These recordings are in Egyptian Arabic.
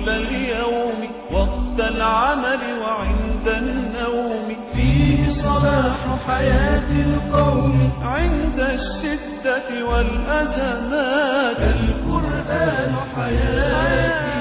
طول اليوم وقت العمل وعند النوم فيه صلاح حياة القوم عند الشدة والأزمات القرآن حياتي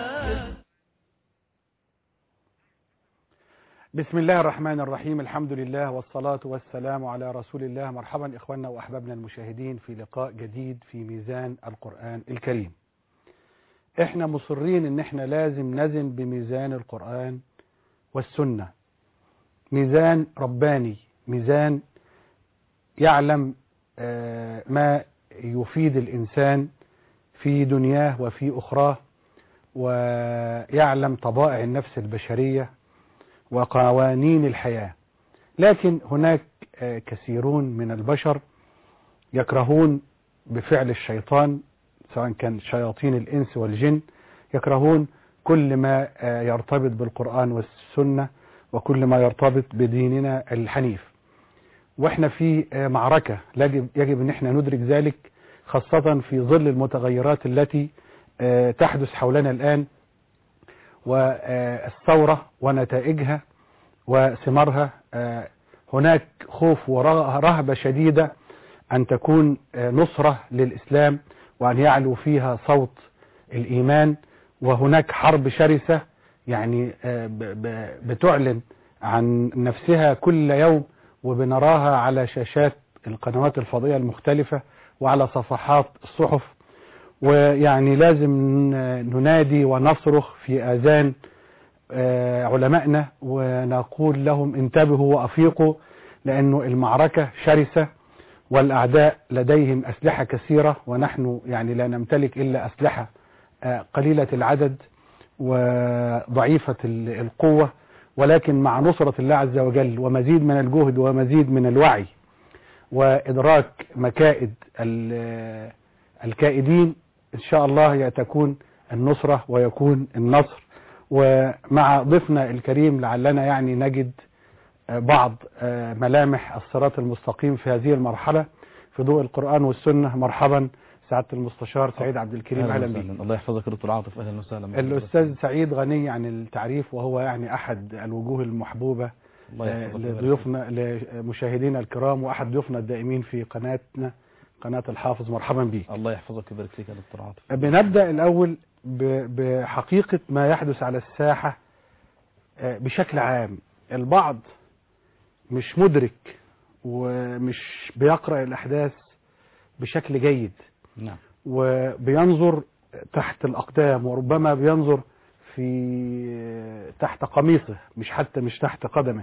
بسم الله الرحمن الرحيم الحمد لله والصلاة والسلام على رسول الله مرحبا إخواننا وأحبابنا المشاهدين في لقاء جديد في ميزان القرآن الكريم احنا مصرين ان احنا لازم نزن بميزان القرآن والسنة ميزان رباني ميزان يعلم آه، ما يفيد الإنسان في دنياه وفي أخراه ويعلم طبائع النفس البشرية وقوانين الحياة لكن هناك آه، كثيرون من البشر يكرهون بفعل الشيطان سواء كان شياطين الإنس والجن يكرهون كل ما آه، يرتبط بالقرآن والسنة وكل ما يرتبط بديننا الحنيف واحنا في آه، معركة يجب, يجب ان احنا ندرك ذلك خاصة في ظل المتغيرات التي آه، تحدث حولنا الآن والثورة ونتائجها وثمارها آه، هناك خوف ورهبة شديدة أن تكون آه، نصرة للإسلام وأن يعلو فيها صوت الإيمان وهناك حرب شرسة يعني آه، ب- ب- بتعلن عن نفسها كل يوم وبنراها على شاشات القنوات الفضائية المختلفة وعلى صفحات الصحف ويعني لازم ن- ننادي ونصرخ في آذان آه، علمائنا ونقول لهم انتبهوا وأفيقوا لأنه المعركة شرسة والأعداء لديهم أسلحة كثيرة ونحن يعني لا نمتلك إلا أسلحة آه، قليلة العدد وضعيفة ال- القوة ولكن مع نصرة الله عز وجل ومزيد من الجهد ومزيد من الوعي وإدراك مكائد ال- الكائدين إن شاء الله تكون النصرة ويكون النصر ومع ضيفنا الكريم لعلنا يعني نجد آه، بعض آه، ملامح الصراط المستقيم في هذه المرحلة في ضوء القرآن والسنة مرحبا سعادة المستشار سعيد عبد الكريم أهلا بك وسهلا. الله يحفظك يا دكتور عاطف اهلا وسهلا بك. الأستاذ سعيد غني عن التعريف وهو يعني أحد الوجوه المحبوبة الله آه، يحفظك ويبارك لضيوفنا لمشاهدينا الكرام وأحد ضيوفنا الدائمين في قناتنا قناة الحافظ مرحبا بك فيك. الله يحفظك ويبارك فيك يا دكتور عاطف بنبدأ الأول ب- بحقيقة ما يحدث على الساحة آه، بشكل عام البعض مش مدرك ومش بيقرأ الأحداث بشكل جيد نعم وبينظر تحت الأقدام وربما بينظر في تحت قميصه مش حتى مش تحت قدمه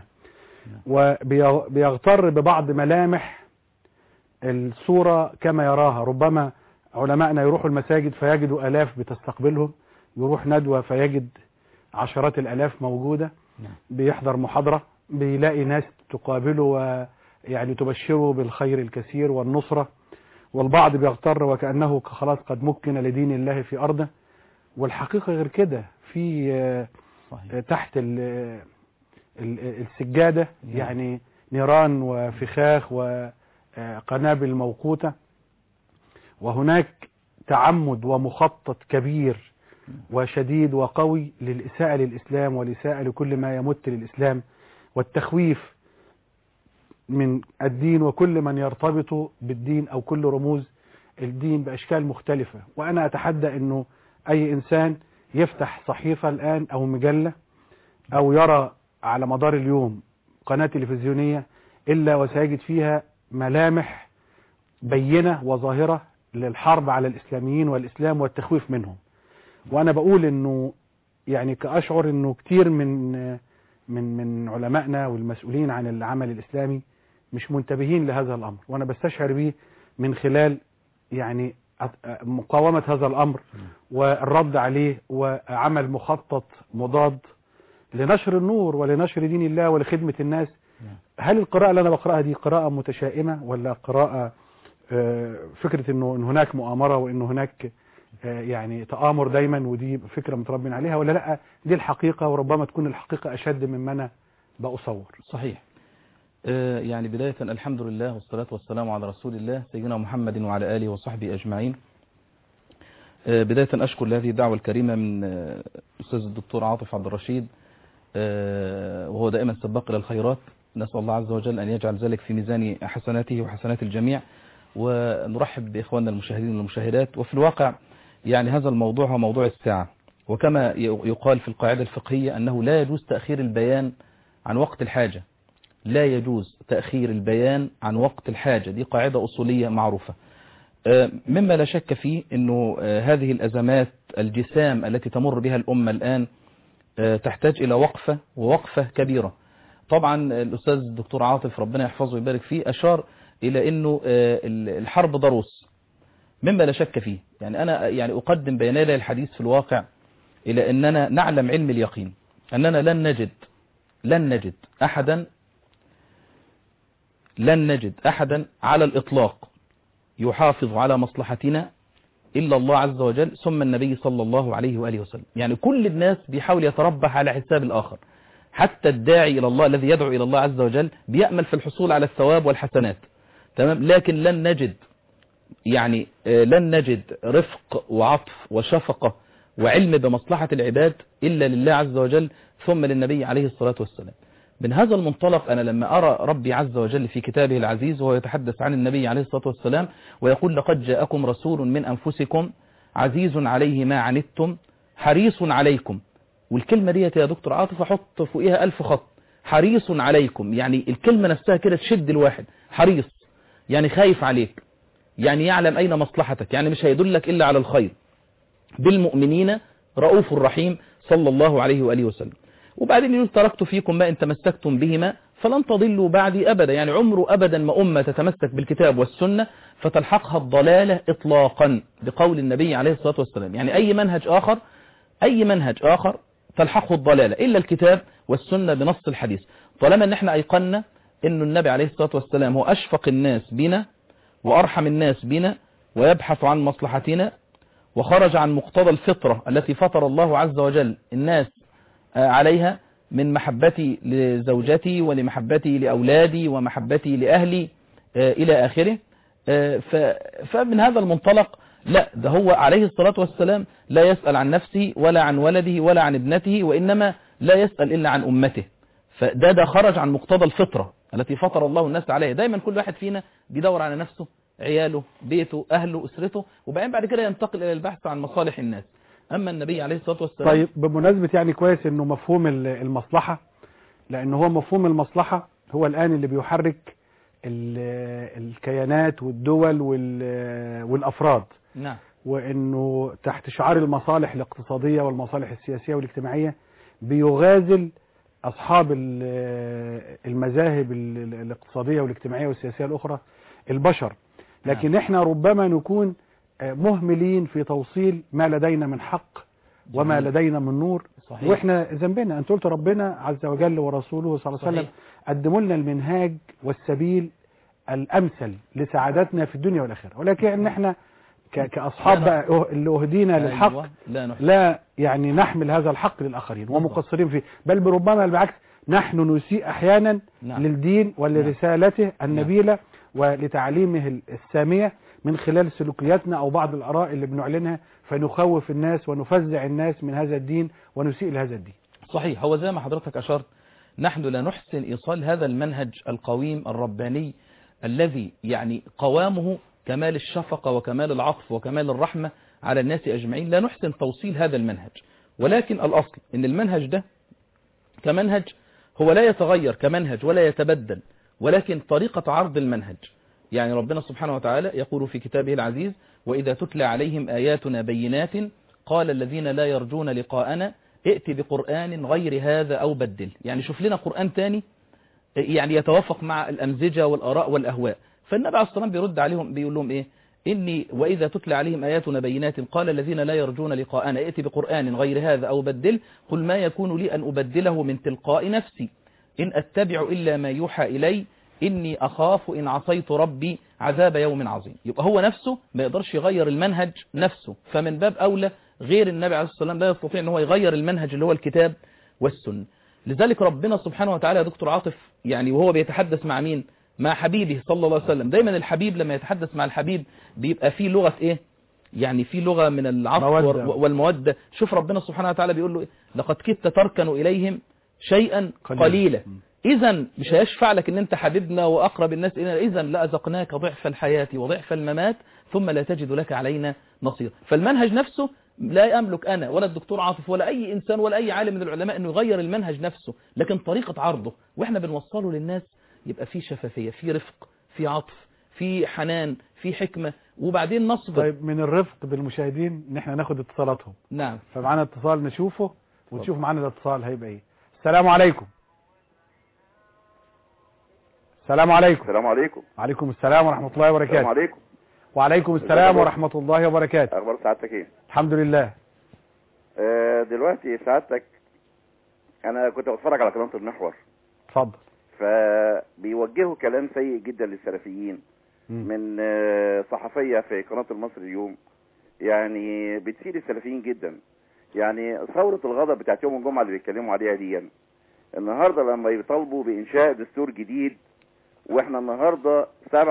وبيغتر ببعض ملامح الصورة كما يراها ربما علماءنا يروحوا المساجد فيجدوا آلاف بتستقبلهم يروح ندوة فيجد عشرات الآلاف موجودة نعم. بيحضر محاضرة بيلاقي ناس تقابله ويعني تبشره بالخير الكثير والنصرة والبعض بيغتر وكأنه خلاص قد مكن لدين الله في أرضه والحقيقة غير كده في آه، صحيح آه، تحت ال- ال- السجادة نعم. يعني نيران وفخاخ وقنابل موقوتة وهناك تعمد ومخطط كبير وشديد وقوي للإساءة للإسلام والإساءة لكل ما يمت للإسلام والتخويف من الدين وكل من يرتبط بالدين أو كل رموز الدين بأشكال مختلفة وأنا أتحدى أنه أي إنسان يفتح صحيفة الآن أو مجلة أو يرى على مدار اليوم قناة تلفزيونية إلا وسيجد فيها ملامح بينة وظاهرة للحرب على الإسلاميين والإسلام والتخويف منهم وأنا بقول أنه يعني كأشعر أنه كتير من من من علمائنا والمسؤولين عن العمل الإسلامي مش منتبهين لهذا الأمر وأنا بستشعر به من خلال يعني أت- مقاومة هذا الأمر والرد عليه وعمل مخطط مضاد لنشر النور ولنشر دين الله ولخدمة الناس نعم. هل القراءة اللي أنا بقرأها دي قراءة متشائمة ولا قراءة آه، فكرة أنه إن هناك مؤامرة وأنه هناك آه، يعني تآمر دايما ودي فكرة متربين عليها ولا لا دي الحقيقة وربما تكون الحقيقة أشد مما أنا بأصور صحيح آه، يعني بداية الحمد لله والصلاة والسلام على رسول الله سيدنا محمد وعلى آله وصحبه أجمعين آه، بداية أشكر لهذه الدعوة الكريمة من آه، أستاذ الدكتور عاطف عبد الرشيد آه، وهو دائما سباق إلى الخيرات نسأل الله عز وجل أن يجعل ذلك في ميزان حسناته وحسنات الجميع ونرحب بإخواننا المشاهدين والمشاهدات وفي الواقع يعني هذا الموضوع هو موضوع الساعة وكما ي- يقال في القاعدة الفقهية أنه لا يجوز تأخير البيان عن وقت الحاجة لا يجوز تأخير البيان عن وقت الحاجة دي قاعدة أصولية معروفة آه، مما لا شك فيه أنه آه، هذه الأزمات الجسام التي تمر بها الأمة الآن آه، تحتاج إلى وقفة ووقفة كبيرة طبعا الأستاذ الدكتور عاطف ربنا يحفظه ويبارك فيه أشار إلى أنه آه، الحرب ضروس مما لا شك فيه يعني أنا يعني أقدم بين يدي الحديث في الواقع إلى أننا نعلم علم اليقين أننا لن نجد لن نجد أحدا لن نجد أحدا على الإطلاق يحافظ على مصلحتنا إلا الله عز وجل ثم النبي صلى الله عليه وآله وسلم يعني كل الناس بيحاول يتربح على حساب الآخر حتى الداعي إلى الله الذي يدعو إلى الله عز وجل بيأمل في الحصول على الثواب والحسنات تمام لكن لن نجد يعني آه، لن نجد رفق وعطف وشفقة وعلم بمصلحة العباد إلا لله عز وجل ثم للنبي عليه الصلاة والسلام من هذا المنطلق أنا لما أرى ربي عز وجل في كتابه العزيز وهو يتحدث عن النبي عليه الصلاة والسلام ويقول لقد جاءكم رسول من أنفسكم عزيز عليه ما عنتم حريص عليكم والكلمة ديت يا دكتور عاطف أحط فوقها ألف خط حريص عليكم يعني الكلمة نفسها كده تشد الواحد حريص يعني خايف عليك يعني يعلم أين مصلحتك يعني مش هيدلك إلا على الخير بالمؤمنين رؤوف رحيم صلى الله عليه وآله وسلم وبعدين يقول تركت فيكم ما إن تمسكتم بهما فلن تضلوا بعدي أبدا يعني عمره أبدا ما أمة تتمسك بالكتاب والسنة فتلحقها الضلالة إطلاقا بقول النبي عليه الصلاة والسلام يعني أي منهج آخر أي منهج آخر تلحقه الضلالة إلا الكتاب والسنة بنص الحديث طالما أن احنا أيقنا أن النبي عليه الصلاة والسلام هو أشفق الناس بنا وأرحم الناس بنا ويبحث عن مصلحتنا وخرج عن مقتضى الفطرة التي فطر الله عز وجل الناس آه، عليها من محبتي لزوجتي ولمحبتي لأولادي ومحبتي لأهلي آه، إلى آخره آه، ف- فمن هذا المنطلق لا ده هو عليه الصلاة والسلام لا يسأل عن نفسه ولا عن ولده ولا عن ابنته وإنما لا يسأل إلا عن أمته فده ده خرج عن مقتضى الفطرة التي فطر الله الناس عليها دايما كل واحد فينا بيدور على نفسه عياله بيته أهله أسرته وبعدين بعد كده ينتقل إلى البحث عن مصالح الناس أما النبي عليه الصلاة والسلام طيب بمناسبة يعني كويس انه مفهوم ال- المصلحة لان هو مفهوم المصلحة هو الان اللي بيحرك ال- الكيانات والدول وال- والافراد نعم وانه تحت شعار المصالح الاقتصادية والمصالح السياسية والاجتماعية بيغازل اصحاب ال- المذاهب ال- الاقتصادية والاجتماعية والسياسية الاخرى البشر لكن احنا ربما نكون آه، مهملين في توصيل ما لدينا من حق وما جميل. لدينا من نور صحيح. واحنا ذنبنا انت قلت ربنا عز وجل ورسوله صلى الله عليه وسلم صحيح. قدموا لنا المنهاج والسبيل الامثل لسعادتنا في الدنيا والاخره ولكن احنا ك- كاصحاب لا بقى أه- اللي اهدينا أيوة، للحق لا نحسن لا يعني نحمل هذا الحق للاخرين ومقصرين فيه بل بربما بالعكس نحن نسيء احيانا نعم. للدين ولرسالته النبيله ولتعليمه الساميه من خلال سلوكياتنا او بعض الاراء اللي بنعلنها فنخوف الناس ونفزع الناس من هذا الدين ونسيء لهذا الدين صحيح هو زي ما حضرتك أشرت نحن لا نحسن إيصال هذا المنهج القويم الرباني الذي يعني قوامه كمال الشفقة وكمال العطف وكمال الرحمة على الناس أجمعين لا نحسن توصيل هذا المنهج ولكن الأصل أن المنهج ده كمنهج هو لا يتغير كمنهج ولا يتبدل ولكن طريقة عرض المنهج يعني ربنا سبحانه وتعالى يقول في كتابه العزيز وإذا تتلى عليهم آياتنا بينات قال الذين لا يرجون لقاءنا ائت بقرآن غير هذا أو بدل يعني شوف لنا قرآن تاني يعني يتوافق مع الأمزجة والآراء والأهواء فالنبي عليه الصلاة والسلام بيرد عليهم بيقول لهم إيه إني وإذا تتلى عليهم آياتنا بينات قال الذين لا يرجون لقاءنا ائت بقرآن غير هذا أو بدل قل ما يكون لي أن أبدله من تلقاء نفسي إن أتبع إلا ما يوحى إلي إني أخاف إن عصيت ربي عذاب يوم عظيم يبقى هو نفسه ما يقدرش يغير المنهج نفسه فمن باب أولى غير النبي عليه الصلاة والسلام لا يستطيع أن هو يغير المنهج اللي هو الكتاب والسنة لذلك ربنا سبحانه وتعالى يا دكتور عاطف يعني وهو بيتحدث مع مين مع حبيبه صلى الله عليه وسلم دايما الحبيب لما يتحدث مع الحبيب بيبقى فيه لغة ايه يعني في لغة من العطف مودة. وال- والمودة شوف ربنا سبحانه وتعالى بيقول له إيه؟ لقد كدت تركن إليهم شيئا قليلا. قليلا م. إذا مش هيشفع لك إن أنت حبيبنا وأقرب الناس إلينا إذا لأذقناك ضعف الحياة وضعف الممات ثم لا تجد لك علينا نصير فالمنهج نفسه لا يملك أنا ولا الدكتور عاطف ولا أي إنسان ولا أي عالم من العلماء أنه يغير المنهج نفسه لكن طريقة عرضه وإحنا بنوصله للناس يبقى في شفافية في رفق في عطف في حنان في حكمة وبعدين نصبر طيب من الرفق بالمشاهدين ان احنا ناخد اتصالاتهم نعم فمعانا اتصال نشوفه ونشوف معانا الاتصال هيبقى ايه السلام عليكم السلام عليكم السلام عليكم وعليكم السلام ورحمة الله السلام وبركاته عليكم وعليكم السلام ورحمة الله وبركاته اخبار سعادتك ايه الحمد لله آه دلوقتي سعادتك انا كنت بتفرج على قناه المحور اتفضل فبيوجهوا كلام سيء جدا للسلفيين مم. من آه، صحفيه في قناه المصري اليوم يعني بتسيء السلفيين جدا يعني ثوره الغضب بتاعت يوم الجمعه اللي بيتكلموا عليها دي النهارده لما يطالبوا بانشاء دستور جديد واحنا النهارده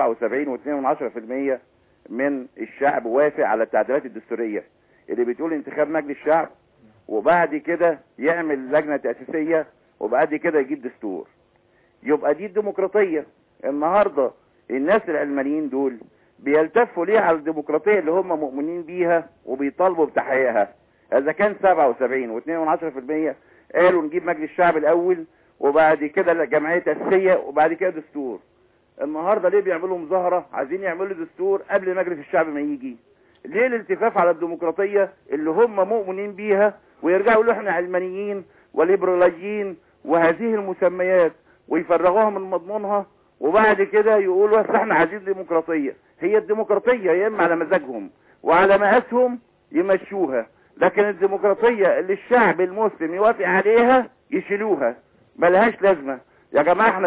77.2% من الشعب وافق على التعديلات الدستوريه اللي بتقول انتخاب مجلس الشعب وبعد كده يعمل لجنه تاسيسيه وبعد كده يجيب دستور يبقى دي الديمقراطيه النهارده الناس العلمانيين دول بيلتفوا ليه على الديمقراطيه اللي هم مؤمنين بيها وبيطالبوا بتحقيقها اذا كان 77 و2.10% قالوا نجيب مجلس الشعب الاول وبعد كده جمعيه تاسيسيه وبعد كده دستور النهارده ليه بيعملوا مظاهره عايزين يعملوا دستور قبل مجلس الشعب ما يجي ليه الالتفاف على الديمقراطيه اللي هم مؤمنين بيها ويرجعوا يقولوا احنا علمانيين وليبراليين وهذه المسميات ويفرغوها من مضمونها وبعد كده يقولوا اصل احنا عايزين ديمقراطيه هي الديمقراطيه يا اما على مزاجهم وعلى مقاسهم يمشوها لكن الديمقراطيه اللي الشعب المسلم يوافق عليها يشيلوها ملهاش لازمه يا جماعه احنا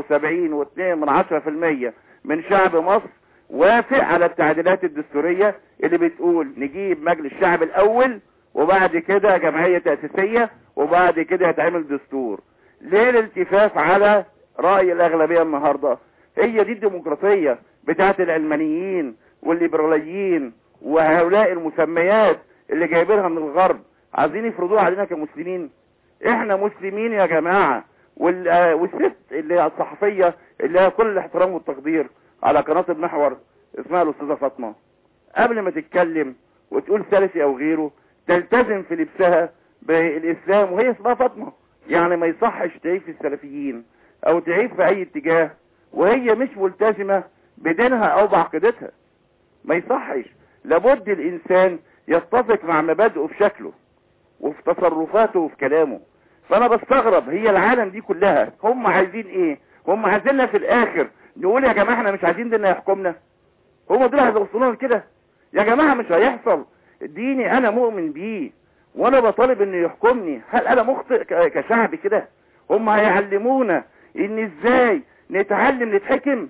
77 و2 من 10% من شعب مصر وافق على التعديلات الدستوريه اللي بتقول نجيب مجلس الشعب الاول وبعد كده جمعيه تاسيسيه وبعد كده يتعمل دستور ليه الالتفاف على راي الاغلبيه النهارده هي دي الديمقراطيه بتاعت العلمانيين والليبراليين وهؤلاء المسميات اللي جايبينها من الغرب عايزين يفرضوها علينا كمسلمين احنا مسلمين يا جماعه وال- آه، والست اللي هي الصحفيه اللي هي كل الاحترام والتقدير على قناه المحور اسمها الاستاذه فاطمه قبل ما تتكلم وتقول سلفي او غيره تلتزم في لبسها بالاسلام وهي اسمها فاطمه يعني ما يصحش تعيب في السلفيين او تعيب في اي اتجاه وهي مش ملتزمه بدينها او بعقيدتها ما يصحش لابد الانسان يتفق مع مبادئه في شكله وفي تصرفاته وفي كلامه فانا بستغرب هي العالم دي كلها هم عايزين ايه هم عايزيننا في الاخر نقول يا جماعه احنا مش عايزين ديننا يحكمنا هم دول هيوصلونا لكده يا جماعه مش هيحصل ديني انا مؤمن بيه وانا بطالب انه يحكمني هل انا مخطئ ك- كشعب كده هم هيعلمونا ان ازاي نتعلم نتحكم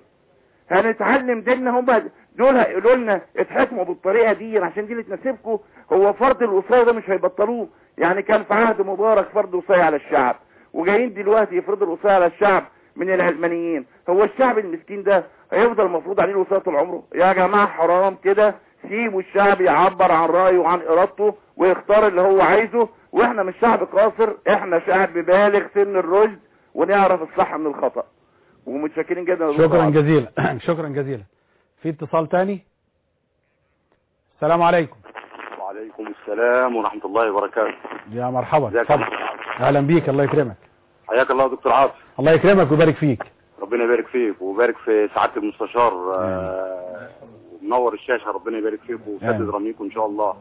هنتعلم ديننا هم دول هيقولوا لنا اتحكموا بالطريقه دي عشان دي اللي تناسبكم هو فرض الوصايه ده مش هيبطلوه يعني كان في عهد مبارك فرض وصايه على الشعب وجايين دلوقتي يفرضوا الوصايه على الشعب من العلمانيين هو الشعب المسكين ده هيفضل مفروض عليه الوصايه طول عمره يا جماعه حرام كده سيبوا الشعب يعبر عن رايه وعن ارادته ويختار اللي هو عايزه واحنا مش شعب قاصر احنا شعب بالغ سن الرشد ونعرف الصح من الخطأ ومتشكرين جدا يا دكتور شكرا عاطف. جزيلا شكرا جزيلا في اتصال تاني السلام عليكم وعليكم السلام ورحمة الله وبركاته يا مرحبا ازيك يا اتفضل دكتور عاطف؟ اهلا بيك الله يكرمك حياك الله يا دكتور عاطف الله يكرمك ويبارك فيك ربنا يبارك فيك ويبارك في سعادة المستشار آه، ومنور الشاشة ربنا يبارك فيك وسدد آمين. رميكم إن شاء الله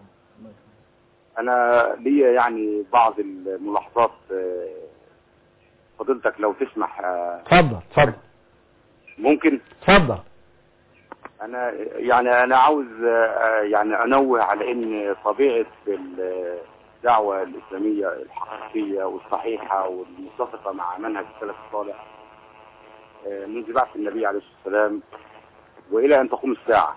أنا ليا يعني بعض الملاحظات آه، فضيلتك لو تسمح آه، اتفضل اتفضل ممكن اتفضل أنا يعني أنا عاوز آه، يعني أنوه على إن طبيعة الدعوة الإسلامية الحقيقية والصحيحة والمتفقة مع منهج السلف الصالح آه، منذ بعث النبي عليه الصلاة والسلام وإلى أن تقوم الساعة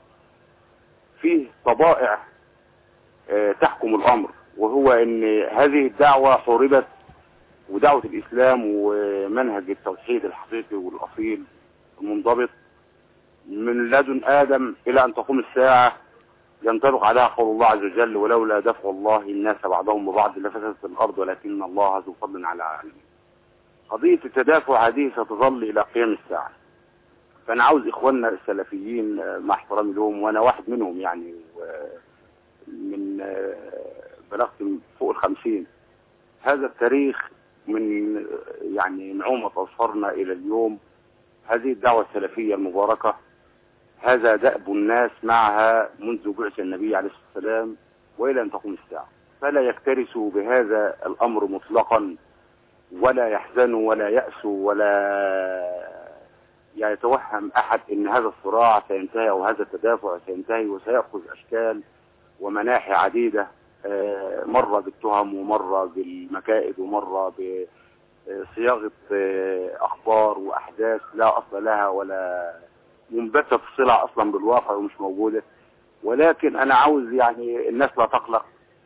فيه طبائع آه، تحكم الأمر وهو أن هذه الدعوة حوربت ودعوة الإسلام ومنهج التوحيد الحقيقي والأصيل المنضبط من لدن آدم إلى أن تقوم الساعة ينطبق عليها قول الله عز وجل ولولا دفع الله الناس بعضهم ببعض لفسدت الأرض ولكن الله ذو فضل على العالمين قضية التدافع هذه ستظل إلى قيام الساعة فأنا عاوز إخواننا السلفيين آه، مع احترامي لهم وأنا واحد منهم يعني و- من آه، بلغت فوق الخمسين هذا التاريخ من آه، يعني نعومة أظفرنا إلى اليوم هذه الدعوة السلفية المباركة هذا دأب الناس معها منذ بعث النبي عليه الصلاة والسلام وإلى أن تقوم الساعة فلا يكترثوا بهذا الأمر مطلقا ولا يحزنوا ولا يأسوا ولا يتوهم أحد أن هذا الصراع سينتهي أو هذا التدافع سينتهي وسيأخذ أشكال ومناحي عديدة آه، مرة بالتهم ومرة بالمكائد ومرة بصياغة آه، أخبار وأحداث لا أصل لها ولا منبثة في صلة أصلا بالواقع ومش موجودة ولكن أنا عاوز يعني الناس لا تقلق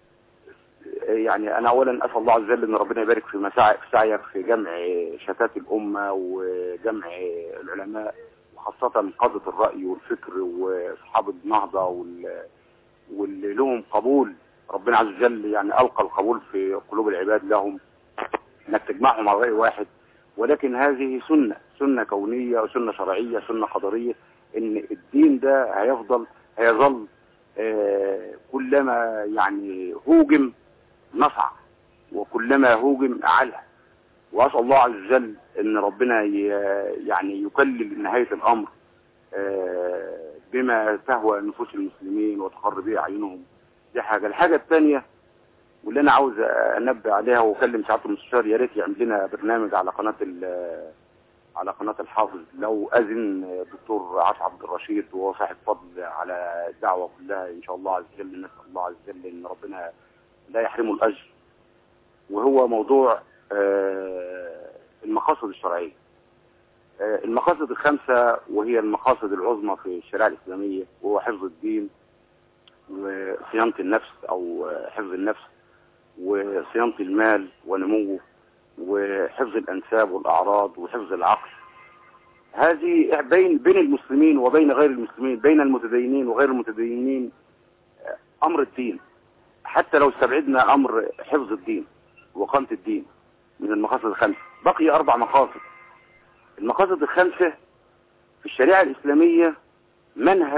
يعني أنا أولا أسأل الله عز وجل أن ربنا يبارك في مساعي في سعيك في جمع شتات الأمة وجمع العلماء وخاصة قادة الرأي والفكر وأصحاب النهضة وال واللي لهم قبول ربنا عز وجل يعني ألقى القبول في قلوب العباد لهم انك تجمعهم على رأي واحد ولكن هذه سنة سنة كونية وسنة شرعية سنة قدرية ان الدين ده هيفضل هيظل آه، كلما يعني هوجم نصع وكلما هوجم أعلى وأسأل الله عز وجل ان ربنا ي- يعني يكلل نهاية الأمر آه، بما تهوى نفوس المسلمين وتقر به أعينهم دي حاجة الحاجة الثانية واللي انا عاوز انبه عليها واكلم سعاده المستشار يا ريت يعمل لنا برنامج على قناه ال- على قناه الحافظ لو اذن الدكتور عاصم عبد الرشيد وهو صاحب فضل على الدعوه كلها ان شاء الله عز وجل نسال الله عز وجل ان ربنا لا يحرمه الاجر وهو موضوع آه، المقاصد الشرعيه آه، المقاصد الخمسه وهي المقاصد العظمى في الشريعه الاسلاميه وهو حفظ الدين وصيانه النفس او آه، حفظ النفس وصيانة المال ونموه وحفظ الأنساب والأعراض وحفظ العقل هذه بين بين المسلمين وبين غير المسلمين بين المتدينين وغير المتدينين آه، أمر الدين حتى لو استبعدنا أمر حفظ الدين وقامة الدين من المقاصد الخمسة بقي أربع مقاصد المقاصد الخمسة في الشريعة الإسلامية منهج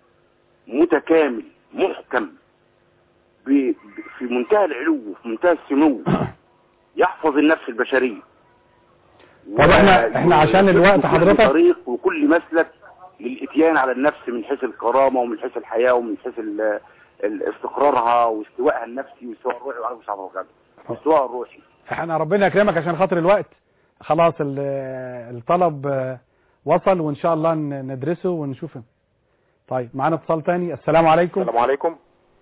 متكامل محكم ب- ب- في منتهى العلو وفي منتهى السمو يحفظ النفس البشرية طب احنا- احنا عشان الوقت وكل حضرتك- طريق وكل مسلك للاتيان على النفس من حيث الكرامة ومن حيث الحياة ومن حيث ال- ال- استقرارها واستوائها النفسي واستواء الروحي وعلى مش عارف واستواء الروحي احنا ربنا يكرمك عشان خاطر الوقت خلاص ال- الطلب آه، وصل وان شاء الله ن- ندرسه ونشوفه طيب معانا اتصال تاني السلام عليكم السلام عليكم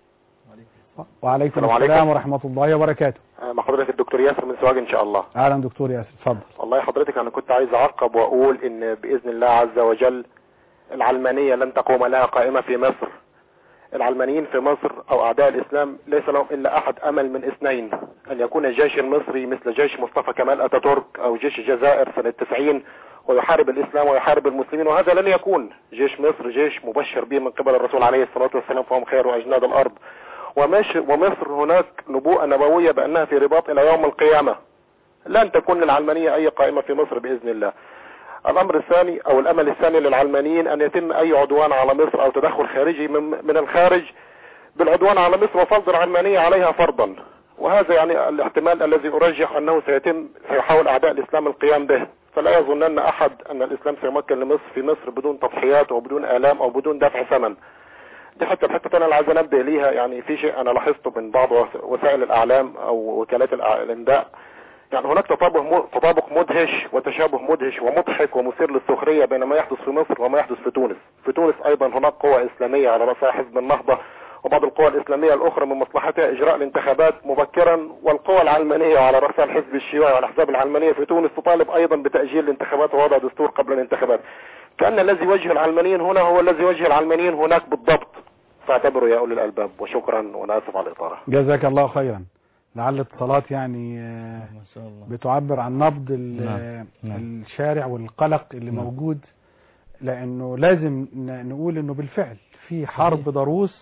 وعليكم السلام عليكم. السلام ورحمة الله وبركاته آه، مع حضرتك الدكتور ياسر من سواج ان شاء الله اهلا دكتور ياسر اتفضل والله حضرتك انا كنت عايز اعقب واقول ان باذن الله عز وجل العلمانية لن تقوم لها قائمة في مصر العلمانيين في مصر او اعداء الاسلام ليس لهم الا احد امل من اثنين ان يكون الجيش المصري مثل جيش مصطفى كمال اتاتورك او جيش الجزائر سنة 90 ويحارب الاسلام ويحارب المسلمين وهذا لن يكون جيش مصر جيش مبشر به من قبل الرسول عليه الصلاة والسلام فهم خير اجناد الارض ومش ومصر هناك نبوءة نبوية بانها في رباط الى يوم القيامة لن تكون للعلمانية اي قائمة في مصر باذن الله الامر الثاني او الامل الثاني للعلمانيين ان يتم اي عدوان على مصر او تدخل خارجي من, من الخارج بالعدوان على مصر وفرض العلمانية عليها فرضا وهذا يعني الاحتمال الذي ارجح انه سيتم سيحاول اعداء الاسلام القيام به فلا يظنن احد ان الاسلام سيمكن لمصر في مصر بدون تضحيات وبدون الام او بدون دفع ثمن دي حتى الحته انا اللي عايز انبه ليها يعني في شيء انا لاحظته من بعض وس- وسائل الاعلام او وكالات الأع- الانباء يعني هناك تطابق م- تطابق مدهش وتشابه مدهش ومضحك ومثير للسخريه بين ما يحدث في مصر وما يحدث في تونس في تونس ايضا هناك قوى اسلاميه على راسها حزب النهضه وبعض القوى الاسلاميه الاخرى من مصلحتها اجراء الانتخابات مبكرا والقوى العلمانيه على راسها الحزب الشيوعي والاحزاب العلمانيه في تونس تطالب ايضا بتاجيل الانتخابات ووضع دستور قبل الانتخابات كان الذي يوجه العلمانيين هنا هو الذي يوجه العلمانيين هناك بالضبط فاعتبروا يا اولي الالباب وشكرا وانا اسف على الاطاله جزاك الله خيرا لعل الاتصالات يعني آه، ما شاء الله بتعبر عن نبض ال- نعم، نعم. الشارع والقلق اللي نعم. موجود لانه لازم ن- نقول انه بالفعل في حرب ضروس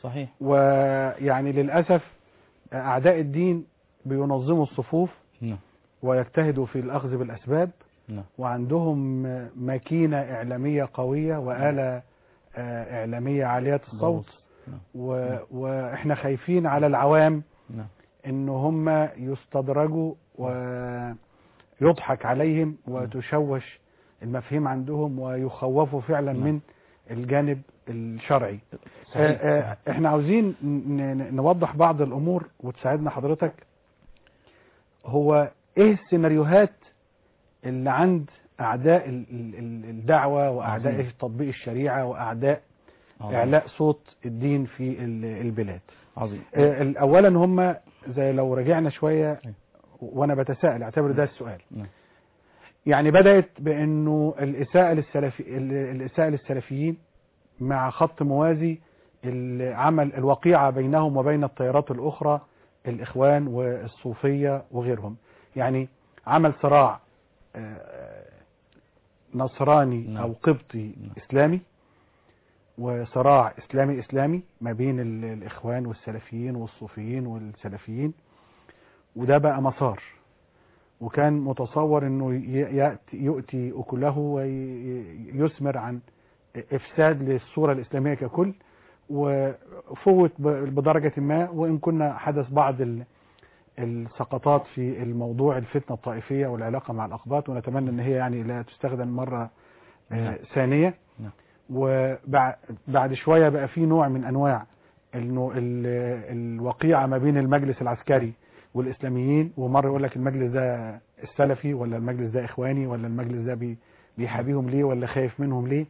صحيح ويعني للأسف أعداء الدين بينظموا الصفوف نعم ويجتهدوا في الأخذ بالأسباب نعم وعندهم ماكينة إعلامية قوية وآلة آه، إعلامية عالية الصوت نعم. و... وإحنا خايفين على العوام نعم إن هم يستدرجوا ويضحك عليهم وتشوش المفاهيم عندهم ويخوفوا فعلا نعم. من الجانب الشرعي صحيح آه، آه، احنا عاوزين ن- ن- نوضح بعض الامور وتساعدنا حضرتك هو ايه السيناريوهات اللي عند اعداء ال- ال- ال- الدعوة واعداء عظيم. تطبيق الشريعة واعداء عظيم. اعلاء صوت الدين في ال- البلاد عظيم آه، ال- اولا هم زي لو رجعنا شوية أيوة. وانا بتساءل اعتبر ده السؤال نعم. يعني بدأت بانه الاساءة للسلفي ال- الاساءة للسلفيين مع خط موازي العمل الوقيعة بينهم وبين التيارات الأخرى الإخوان والصوفية وغيرهم يعني عمل صراع آه، نصراني نعم. أو قبطي إسلامي وصراع إسلامي إسلامي ما بين ال- الإخوان والسلفيين والصوفيين والسلفيين وده بقى مسار وكان متصور انه ي- يأتي يؤتي اكله ويثمر عن افساد للصورة الاسلامية ككل وفوت ب- بدرجة ما وان كنا حدث بعض ال- السقطات في الموضوع الفتنة الطائفية والعلاقة مع الاقباط ونتمنى ان هي يعني لا تستخدم مرة آه، نعم. ثانية نعم. وبعد شوية بقى في نوع من انواع انه ال- الوقيعة ما بين المجلس العسكري والاسلاميين ومره يقول لك المجلس ده السلفي ولا المجلس ده اخواني ولا المجلس ده بي- بيحابيهم ليه ولا خايف منهم ليه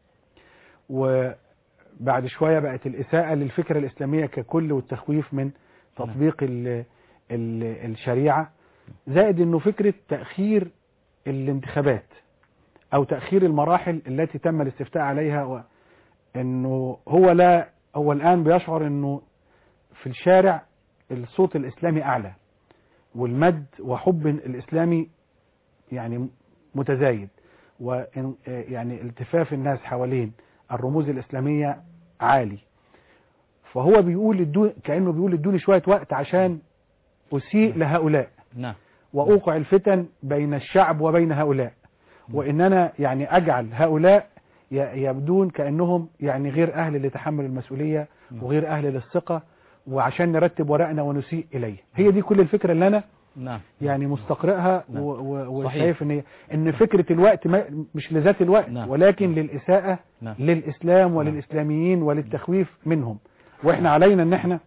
وبعد شويه بقت الاساءه للفكره الاسلاميه ككل والتخويف من تطبيق ال ال الشريعه زائد انه فكره تاخير الانتخابات او تاخير المراحل التي تم الاستفتاء عليها وانه هو لا هو الان بيشعر انه في الشارع الصوت الإسلامي أعلى والمد وحب الإسلامي يعني متزايد وإن يعني التفاف الناس حوالين الرموز الإسلامية عالي فهو بيقول ادو كأنه بيقول ادوني شوية وقت عشان أسيء لهؤلاء نعم وأوقع الفتن بين الشعب وبين هؤلاء وإن أنا يعني أجعل هؤلاء ي- يبدون كأنهم يعني غير أهل لتحمل المسؤولية وغير أهل للثقة وعشان نرتب ورقنا ونسيء إليه هي دي كل الفكرة اللي أنا نعم يعني مستقرئها نعم. و- و- صحيح. وشايف ان هي- ان فكرة الوقت ما مش لذات الوقت نعم. ولكن للإساءة نعم. للإسلام وللإسلاميين وللتخويف منهم واحنا علينا ان احنا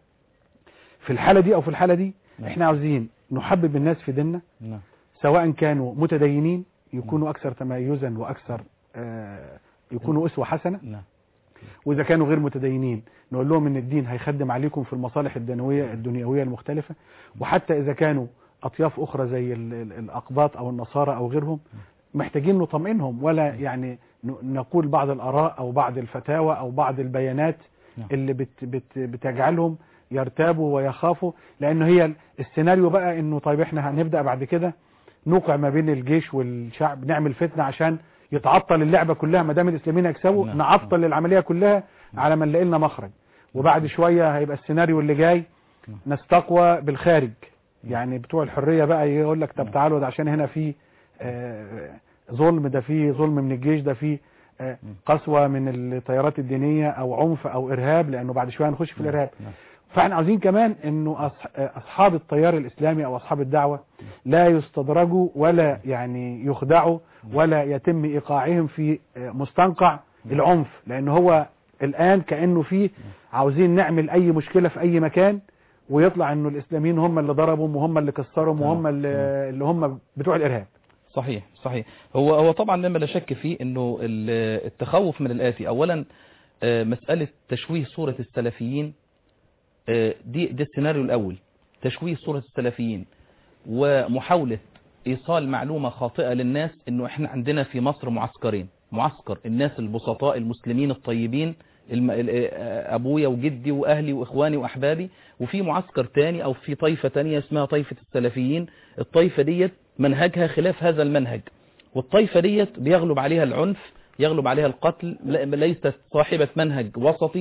في الحالة دي او في الحالة دي نعم. احنا عاوزين نحبب الناس في ديننا نعم سواء كانوا متدينين يكونوا أكثر تميزا وأكثر آه، يكونوا أسوة حسنة نعم وإذا كانوا غير متدينين نقول لهم إن الدين هيخدم عليكم في المصالح الدنيوية الدنيوية المختلفة وحتى إذا كانوا أطياف أخرى زي ال- ال- الأقباط أو النصارى أو غيرهم محتاجين نطمئنهم ولا يعني ن- نقول بعض الآراء أو بعض الفتاوى أو بعض البيانات نعم. اللي بت بت بتجعلهم يرتابوا ويخافوا لأنه هي السيناريو بقى إنه طيب إحنا هنبدأ بعد كده نوقع ما بين الجيش والشعب نعمل فتنة عشان يتعطل اللعبة كلها ما دام الإسلاميين يكسبوا نعم. نعطل العملية كلها على ما نلاقي لنا مخرج وبعد شوية هيبقى السيناريو اللي جاي نعم. نستقوى بالخارج يعني بتوع الحرية بقى يقول لك طب تعالوا ده عشان هنا في آه، ظلم ده في ظلم من الجيش ده في آه، قسوة من التيارات الدينية او عنف او ارهاب لانه بعد شوية هنخش في الارهاب نعم. فاحنا عاوزين كمان انه أص- اصحاب التيار الاسلامي او اصحاب الدعوة لا يستدرجوا ولا يعني يخدعوا ولا يتم ايقاعهم في مستنقع العنف لان هو الان كانه في عاوزين نعمل اي مشكلة في اي مكان ويطلع انه الاسلاميين هم اللي ضربهم وهم اللي كسرهم وهم اللي, اللي هم بتوع الارهاب صحيح صحيح هو هو طبعا مما لا شك فيه انه ال- التخوف من الآتي اولا آه، مسألة تشويه صورة السلفيين آه، دي ده السيناريو الاول تشويه صورة السلفيين ومحاولة ايصال معلومة خاطئة للناس انه احنا عندنا في مصر معسكرين معسكر الناس البسطاء المسلمين الطيبين الم... ال- آه، ابويا وجدي واهلي واخواني واحبابي وفي معسكر تاني او في طائفة تانية اسمها طائفة السلفيين الطائفة ديت منهجها خلاف هذا المنهج والطائفة ديت بيغلب عليها العنف يغلب عليها القتل لا- ليست صاحبة منهج وسطي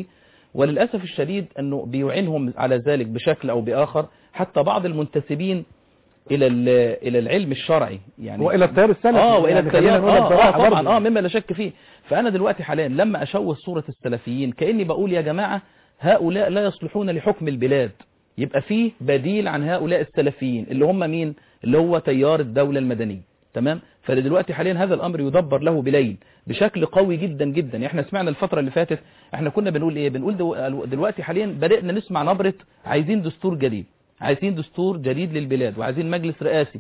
وللاسف الشديد انه بيعينهم على ذلك بشكل او باخر حتى بعض المنتسبين الى ال- الى العلم الشرعي يعني والى التيار السلفي اه والى يعني خلينا التيار نقولها اه, بصراحة آه طبعا برضه. اه مما لا شك فيه فانا دلوقتي حاليا لما اشوه صوره السلفيين كاني بقول يا جماعه هؤلاء لا يصلحون لحكم البلاد يبقى فيه بديل عن هؤلاء السلفيين اللي هم مين اللي هو تيار الدوله المدنيه تمام فدلوقتي حاليا هذا الامر يدبر له بليل بشكل قوي جدا جدا احنا سمعنا الفتره اللي فاتت احنا كنا بنقول ايه بنقول دو- دلوقتي حاليا بدانا نسمع نبره عايزين دستور جديد عايزين دستور جديد للبلاد وعايزين مجلس رئاسي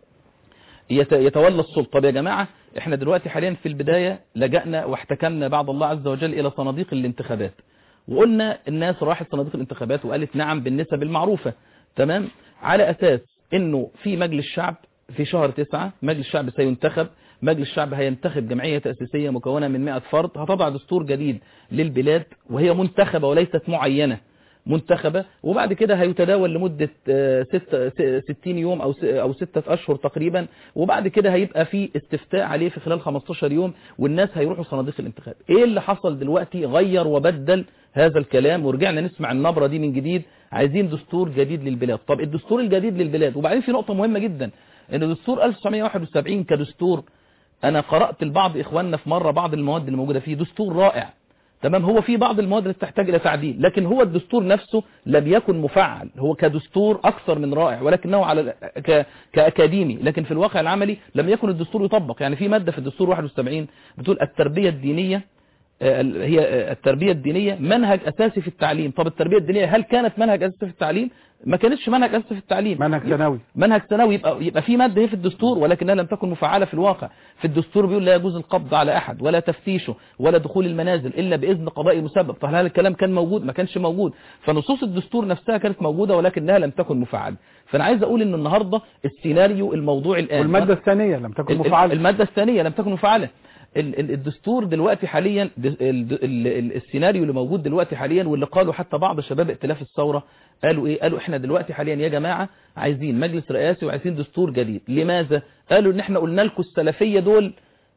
يت- يتولى السلطة طب يا جماعة احنا دلوقتي حاليا في البداية لجأنا واحتكمنا بعد الله عز وجل الى صناديق الانتخابات وقلنا الناس راحت صناديق الانتخابات وقالت نعم بالنسب المعروفة تمام على اساس انه في مجلس شعب في شهر تسعة مجلس الشعب سينتخب مجلس الشعب هينتخب جمعية تأسيسية مكونة من 100 فرد هتضع دستور جديد للبلاد وهي منتخبة وليست معينة منتخبة وبعد كده هيتداول لمدة آه، ستة- س- 60 يوم أو س- أو ستة أشهر تقريبا وبعد كده هيبقى في استفتاء عليه في خلال 15 يوم والناس هيروحوا صناديق الانتخاب إيه اللي حصل دلوقتي غير وبدل هذا الكلام ورجعنا نسمع النبرة دي من جديد عايزين دستور جديد للبلاد طب الدستور الجديد للبلاد وبعدين في نقطة مهمة جدا ان دستور 1971 كدستور انا قرأت لبعض اخواننا في مرة بعض المواد اللي موجودة فيه دستور رائع تمام هو في بعض المواد اللي تحتاج الى تعديل لكن هو الدستور نفسه لم يكن مفعل هو كدستور اكثر من رائع ولكنه على ال- ك... كاكاديمي لكن في الواقع العملي لم يكن الدستور يطبق يعني في ماده في الدستور 71 بتقول التربيه الدينيه آه، ال- هي آه، التربيه الدينيه منهج اساسي في التعليم طب التربيه الدينيه هل كانت منهج اساسي في التعليم ما كانتش منهج اساسي في التعليم منهج ثانوي منهج ثانوي يبقى يبقى في ماده هي في الدستور ولكنها لم تكن مفعله في الواقع في الدستور بيقول لا يجوز القبض على احد ولا تفتيشه ولا دخول المنازل الا باذن قضائي مسبب فهل هذا الكلام كان موجود ما كانش موجود فنصوص الدستور نفسها كانت موجوده ولكنها لم تكن مفعله فانا عايز اقول ان النهارده السيناريو الموضوعي الان والمادة الثانية لم تكن ال- ال- مفعلة المادة الثانية لم تكن مفعلة ال- ال- الدستور دلوقتي حاليا د- ال- ال- ال- السيناريو اللي موجود دلوقتي حاليا واللي قالوا حتى بعض شباب ائتلاف الثورة قالوا ايه قالوا احنا دلوقتي حاليا يا جماعة عايزين مجلس رئاسي وعايزين دستور جديد لماذا قالوا ان احنا قلنا لكم السلفية دول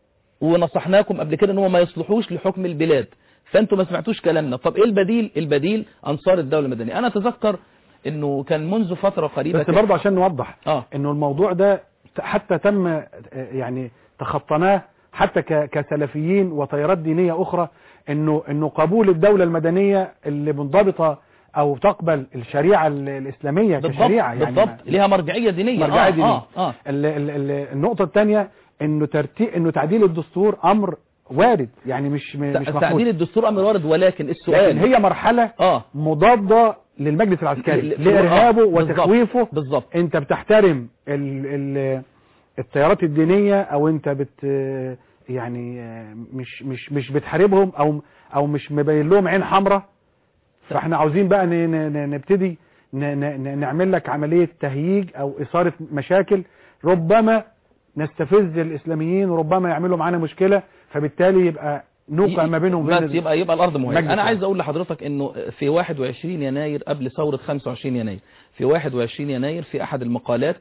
ونصحناكم قبل كده ان هم ما يصلحوش لحكم البلاد فانتوا ما سمعتوش كلامنا طب ايه البديل البديل انصار الدولة المدنية انا اتذكر انه كان منذ فترة قريبة بس برضه عشان نوضح اه انه الموضوع ده ت- حتى تم آه، يعني تخطناه حتى ك- كسلفيين وتيارات دينية اخرى انه انه قبول الدولة المدنية اللي منضبطة او تقبل الشريعة ال- الاسلامية بالضبط كشريعة يعني بالضبط ليها مرجعية دينية مرجعية آه دينية. آه آه ال- ال- ال- النقطة الثانية انه ترتيب انه تعديل الدستور امر وارد يعني مش م- مش تعديل محمود الدستور امر وارد ولكن السؤال لكن هي مرحلة اه مضادة للمجلس العسكري ل- ل- لارهابه آه، بالظبط. وتخويفه بالظبط انت بتحترم ال ال التيارات الدينية او انت بت يعني مش مش مش بتحاربهم او او مش مبين لهم عين حمراء فاحنا عاوزين بقى ن- ن- ن- نبتدي ن- ن- نعمل لك عملية تهييج او اثارة مشاكل ربما نستفز الاسلاميين وربما يعملوا معانا مشكلة فبالتالي يبقى نوقع ما بينهم بس وبين يبقى يبقى الارض مهمه مجلس انا العسكري. عايز اقول لحضرتك انه في 21 يناير قبل ثوره 25 يناير في 21 يناير في احد المقالات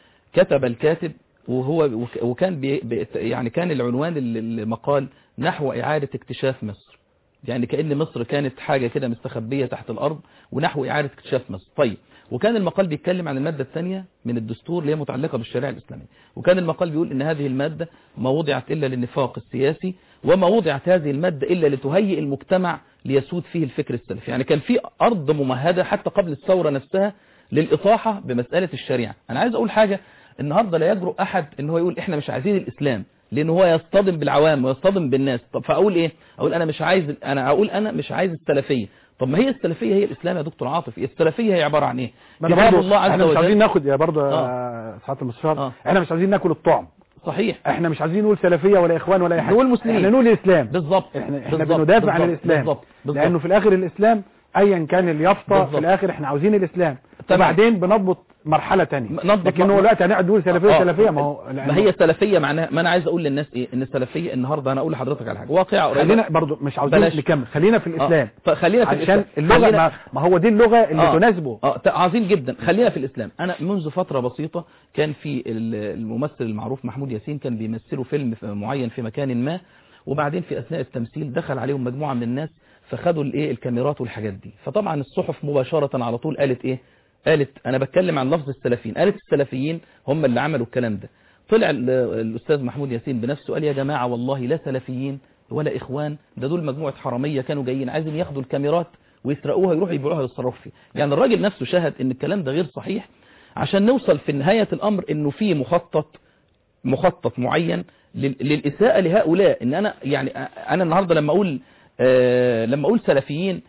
كتب الكاتب وهو وك- وكان بي بي- يعني كان العنوان ال- المقال نحو اعاده اكتشاف مصر يعني كأن مصر كانت حاجة كده مستخبية تحت الأرض ونحو إعادة اكتشاف مصر طيب وكان المقال بيتكلم عن المادة الثانية من الدستور اللي هي متعلقة بالشريعة الإسلامية وكان المقال بيقول إن هذه المادة ما وضعت إلا للنفاق السياسي وما وضعت هذه المادة إلا لتهيئ المجتمع ليسود فيه الفكر السلفي يعني كان في أرض ممهدة حتى قبل الثورة نفسها للإطاحة بمسألة الشريعة أنا عايز أقول حاجة النهاردة لا يجرؤ أحد إن هو يقول إحنا مش عايزين الإسلام لان هو يصطدم بالعوام ويصطدم بالناس طب فاقول ايه اقول انا مش عايز انا اقول انا مش عايز السلفيه طب ما هي السلفيه هي الاسلام يا دكتور عاطف السلفيه هي عباره عن ايه ما انا كتاب برضه الله عز احنا مش عايزين وجل ناخد يا برضه آه. يا سعاده المستشار آه. احنا مش عايزين ناكل الطعم صحيح احنا مش عايزين نقول سلفيه ولا اخوان ولا اي حاجه نقول مسلمين. احنا نقول الاسلام بالظبط احنا احنا بالظبط. بندافع عن بالظبط. الاسلام بالظبط بالظبط. لانه في الاخر الاسلام ايا كان اليافطه بالظبط. في الاخر احنا عاوزين الاسلام تمام. وبعدين بنضبط مرحله ثانيه نضبط لكن م- هو دلوقتي هنقعد نقول سلفيه آه. سلفيه ما هو ما هي السلفيه معناها ما انا عايز اقول للناس ايه ان السلفيه النهارده انا اقول لحضرتك على حاجه واقعه قريبه خلينا برضه مش عاوزين بلاش. نكمل خلينا في الاسلام آه. فخلينا في عشان الإسلام. اللغه خلينا- ما, ما هو دي اللغه اللي آه. تناسبه اه ت- عظيم جدا خلينا في الاسلام انا منذ فتره بسيطه كان في ال- الممثل المعروف محمود ياسين كان بيمثلوا فيلم في- معين في مكان ما وبعدين في اثناء التمثيل دخل عليهم مجموعه من الناس فخدوا الايه الكاميرات والحاجات دي فطبعا الصحف مباشرة على طول قالت ايه قالت انا بتكلم عن لفظ السلفيين قالت السلفيين هم اللي عملوا الكلام ده طلع ال- الاستاذ محمود ياسين بنفسه قال يا جماعة والله لا سلفيين ولا اخوان ده دول مجموعة حرامية كانوا جايين عايزين ياخدوا الكاميرات ويسرقوها يروحوا يبيعوها ويتصرفوا فيها يعني الراجل نفسه شهد ان الكلام ده غير صحيح عشان نوصل في نهاية الامر انه في مخطط مخطط معين لل- للإساءة لهؤلاء ان انا يعني انا النهاردة لما اقول آه لما اقول سلفيين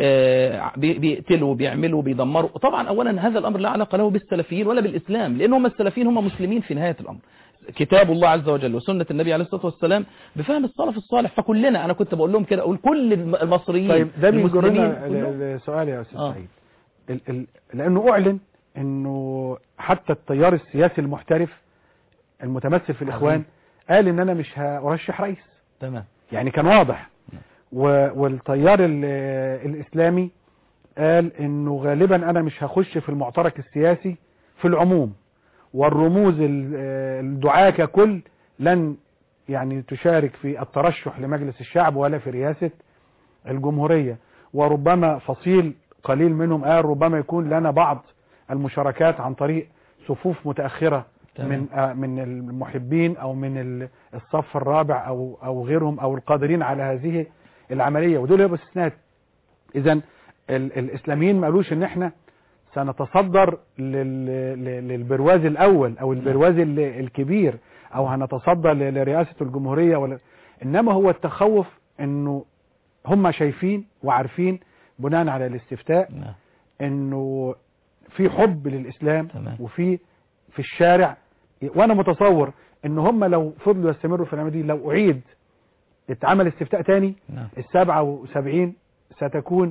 آه بي- بيقتلوا بيعملوا بيدمروا طبعا اولا هذا الامر لا علاقة له بالسلفيين ولا بالاسلام لان هم السلفيين هم مسلمين في نهاية الامر كتاب الله عز وجل وسنة النبي عليه الصلاة والسلام بفهم السلف الصالح فكلنا انا كنت بقول لهم كده اقول كل الم- المصريين طيب ده المسلمين بيجرنا كلهم- ل- لسؤال يا استاذ آه. سعيد ال ال لانه اعلن انه حتى التيار السياسي المحترف المتمثل في الاخوان قال ان انا مش هرشح رئيس تمام يعني كان واضح و- والتيار ال- الاسلامي قال انه غالبا انا مش هخش في المعترك السياسي في العموم والرموز ال- الدعاة ككل لن يعني تشارك في الترشح لمجلس الشعب ولا في رئاسة الجمهورية وربما فصيل قليل منهم قال ربما يكون لنا بعض المشاركات عن طريق صفوف متأخرة تمام. من آه، من المحبين او من ال- الصف الرابع او او غيرهم او القادرين على هذه العملية ودول يبقوا استثناءات اذا ال- الاسلاميين ما قالوش ان احنا سنتصدر لل- لل- للبرواز الاول او البرواز ال- الكبير او هنتصدى ل- لرئاسة الجمهورية ولا انما هو التخوف انه هم شايفين وعارفين بناء على الاستفتاء نعم. انه في حب للاسلام تمام. وفي في الشارع وانا متصور ان هم لو فضلوا يستمروا في العمليه دي لو اعيد اتعمل استفتاء تاني نعم. السبعة وسبعين ستكون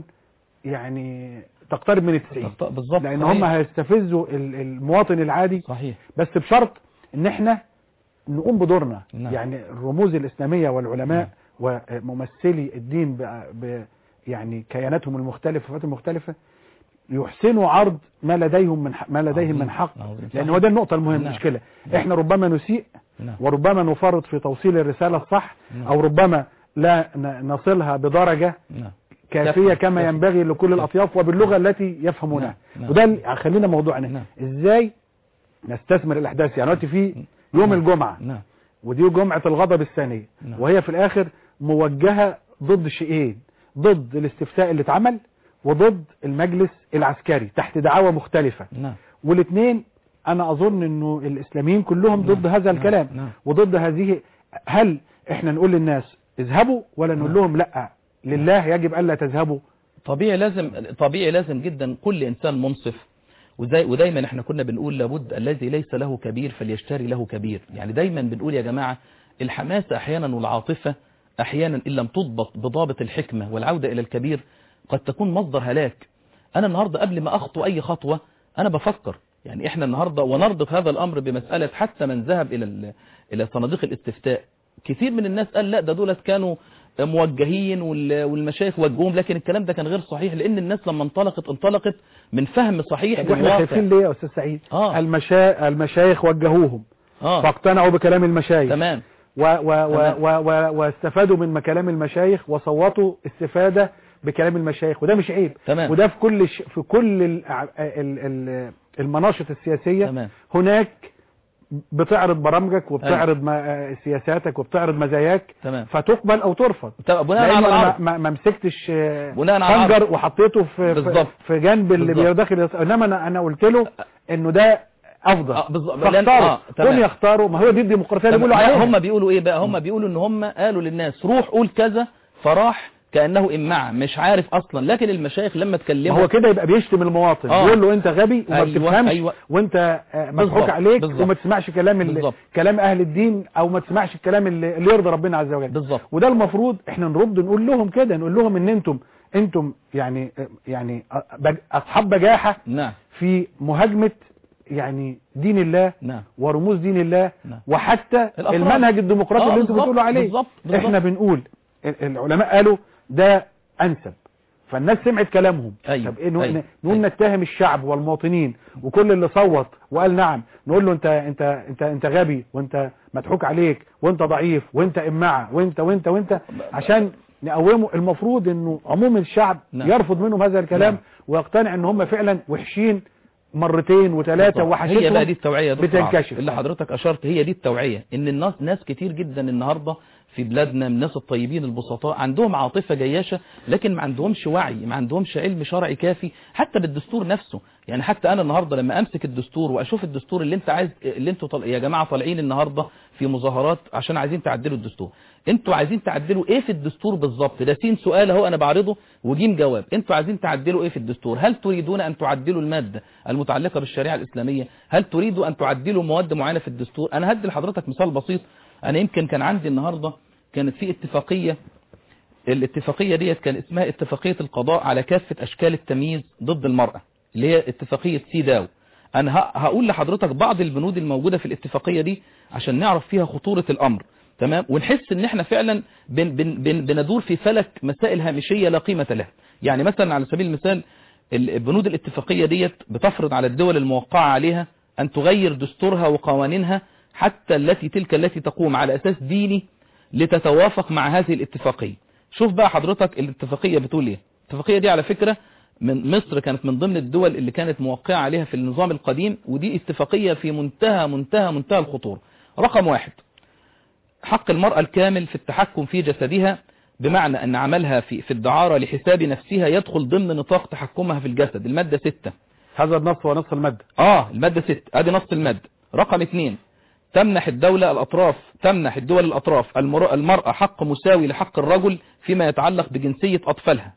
يعني تقترب من التسعين أخطاء بالظبط لان صحيح. هم هيستفزوا ال- المواطن العادي صحيح بس بشرط ان احنا نقوم بدورنا نعم. يعني الرموز الاسلاميه والعلماء وممثلي الدين ب... ب... يعني كياناتهم المختلفه وفاتهم المختلفه يحسنوا عرض ما لديهم من ح... ما لديهم عظيم. من حق عظيم. لان صحيح. هو ده النقطه المهمه نعم. المشكله احنا ربما نسيء نعم. وربما نفرط في توصيل الرساله الصح نعم. او ربما لا ن... نصلها بدرجه نعم كافيه كافية. كما كافية. ينبغي لكل الاطياف وباللغه التي يفهمونها نعم. نعم. وده اللي- خلينا موضوعنا نعم. ازاي نستثمر الاحداث يعني دلوقتي في يوم نعم. الجمعه نعم ودي جمعه الغضب الثانيه نعم. وهي في الاخر موجهه ضد شيئين ضد الاستفتاء اللي اتعمل وضد المجلس العسكري تحت دعاوى مختلفه نعم والاثنين انا اظن انه الاسلاميين كلهم نعم. ضد هذا نعم. الكلام نعم. وضد هذه هل احنا نقول للناس اذهبوا ولا نقول نعم. لهم لا لله يجب الا تذهبوا طبيعي لازم طبيعي لازم جدا كل انسان منصف وزي ودايما احنا كنا بنقول لابد الذي ليس له كبير فليشتري له كبير يعني دايما بنقول يا جماعة الحماسة احيانا والعاطفة احيانا ان لم تضبط بضابط الحكمة والعودة الى الكبير قد تكون مصدر هلاك انا النهاردة قبل ما اخطو اي خطوة انا بفكر يعني احنا النهاردة ونربط هذا الامر بمسألة حتى من ذهب الى ال- الى صناديق الاستفتاء كثير من الناس قال لا ده دولت كانوا موجهين وال- والمشايخ وجهوهم لكن الكلام ده كان غير صحيح لان الناس لما انطلقت انطلقت من فهم صحيح طب احنا للواقع خايفين ليه يا استاذ سعيد آه. المشا... المشايخ وجهوهم اه فاقتنعوا بكلام المشايخ تمام و... و... و... تمام. و... و... واستفادوا من كلام المشايخ وصوتوا استفادة بكلام المشايخ وده مش عيب تمام. وده في كل ش... في كل ال... ال... ال... المناشط السياسية تمام هناك بتعرض برامجك وبتعرض ما... سياساتك وبتعرض مزاياك تمام فتقبل او ترفض طب بناء لأن على انا العرض ما, ما مسكتش آه، بناء على خنجر العرض. وحطيته في في, بالظبط. في جنب اللي بالظبط. بيدخل انما انا انا قلت له انه ده افضل آه، بالظبط. لأن- فاختاروا آه، تمام. كون يختاروا ما هو دي الديمقراطيه اللي تمام. بيقولوا لا، عليها هم بيقولوا ايه بقى هم بيقولوا ان هم قالوا للناس روح قول كذا فراح كانه امعه مش عارف اصلا لكن المشايخ لما ما اتكلموا هو كده يبقى بيشتم المواطن آه. بيقول له انت غبي وما أيوة، بتفهمش أيوة. وانت آه، مضحوك بالظبط، عليك بالظبط. وما تسمعش كلام ال- بالظبط. كلام اهل الدين او ما تسمعش الكلام اللي اللي يرضي ربنا عز وجل بالظبط وده المفروض احنا نرد نقول لهم كده نقول لهم ان انتم انتم يعني يعني بج- اصحاب بجاحه نعم في مهاجمه يعني دين الله نعم ورموز دين الله نعم. وحتى الأفراد. المنهج الديمقراطي آه، اللي انتم بالظبط، بتقولوا عليه بالظبط، بالظبط. احنا بنقول ال- العلماء قالوا ده انسب فالناس سمعت كلامهم أيوة، طب إيه نقول, أيوة، نقول أيوة. نتهم الشعب والمواطنين وكل اللي صوت وقال نعم نقول له انت انت انت انت غبي وانت مضحوك عليك وانت ضعيف وانت امعه وانت وانت وانت عشان نقومه المفروض انه عموم الشعب نعم. يرفض منهم هذا الكلام نعم. ويقتنع ان هم فعلا وحشين مرتين وثلاثة بالضبط. وحشتهم هي بقى دي التوعية يا دكتور عاطف. بتنكشف اللي حضرتك اشرت هي دي التوعية ان الناس ناس كتير جدا النهاردة في بلادنا من الناس الطيبين البسطاء عندهم عاطفة جياشة لكن ما عندهمش وعي ما عندهمش علم شرعي كافي حتى بالدستور نفسه يعني حتى انا النهاردة لما امسك الدستور واشوف الدستور اللي انت عايز اللي انتوا طل... يا جماعة طالعين النهاردة في مظاهرات عشان عايزين تعدلوا الدستور انتوا عايزين تعدلوا ايه في الدستور بالظبط ده سين سؤال اهو انا بعرضه وجيم جواب انتوا عايزين تعدلوا ايه في الدستور هل تريدون ان تعدلوا المادة المتعلقة بالشريعة الاسلامية هل تريدوا ان تعدلوا مواد معينة في الدستور انا هدي لحضرتك مثال بسيط انا يمكن كان عندي النهاردة كانت في اتفاقية الاتفاقية ديت كان اسمها اتفاقية القضاء على كافة اشكال التمييز ضد المرأة اللي هي اتفاقية سيداو انا ه- هقول لحضرتك بعض البنود الموجودة في الاتفاقية دي عشان نعرف فيها خطورة الامر تمام ونحس ان احنا فعلا بن بن بن بندور في فلك مسائل هامشية لا قيمة لها يعني مثلا على سبيل المثال البنود الاتفاقية ديت بتفرض على الدول الموقعة عليها ان تغير دستورها وقوانينها حتى التي تلك التي تقوم على اساس ديني لتتوافق مع هذه الاتفاقية شوف بقى حضرتك الاتفاقية بتقول ايه الاتفاقية دي على فكرة من مصر كانت من ضمن الدول اللي كانت موقعة عليها في النظام القديم ودي اتفاقية في منتهى منتهى منتهى الخطورة رقم واحد حق المرأة الكامل في التحكم في جسدها بمعنى أن عملها في, في الدعارة لحساب نفسها يدخل ضمن نطاق تحكمها في الجسد المادة 6 هذا النص ونص المادة اه المادة 6 ادي نص المادة رقم 2 تمنح الدولة الأطراف تمنح الدول الأطراف المر- المرأة حق مساوي لحق الرجل فيما يتعلق بجنسية أطفالها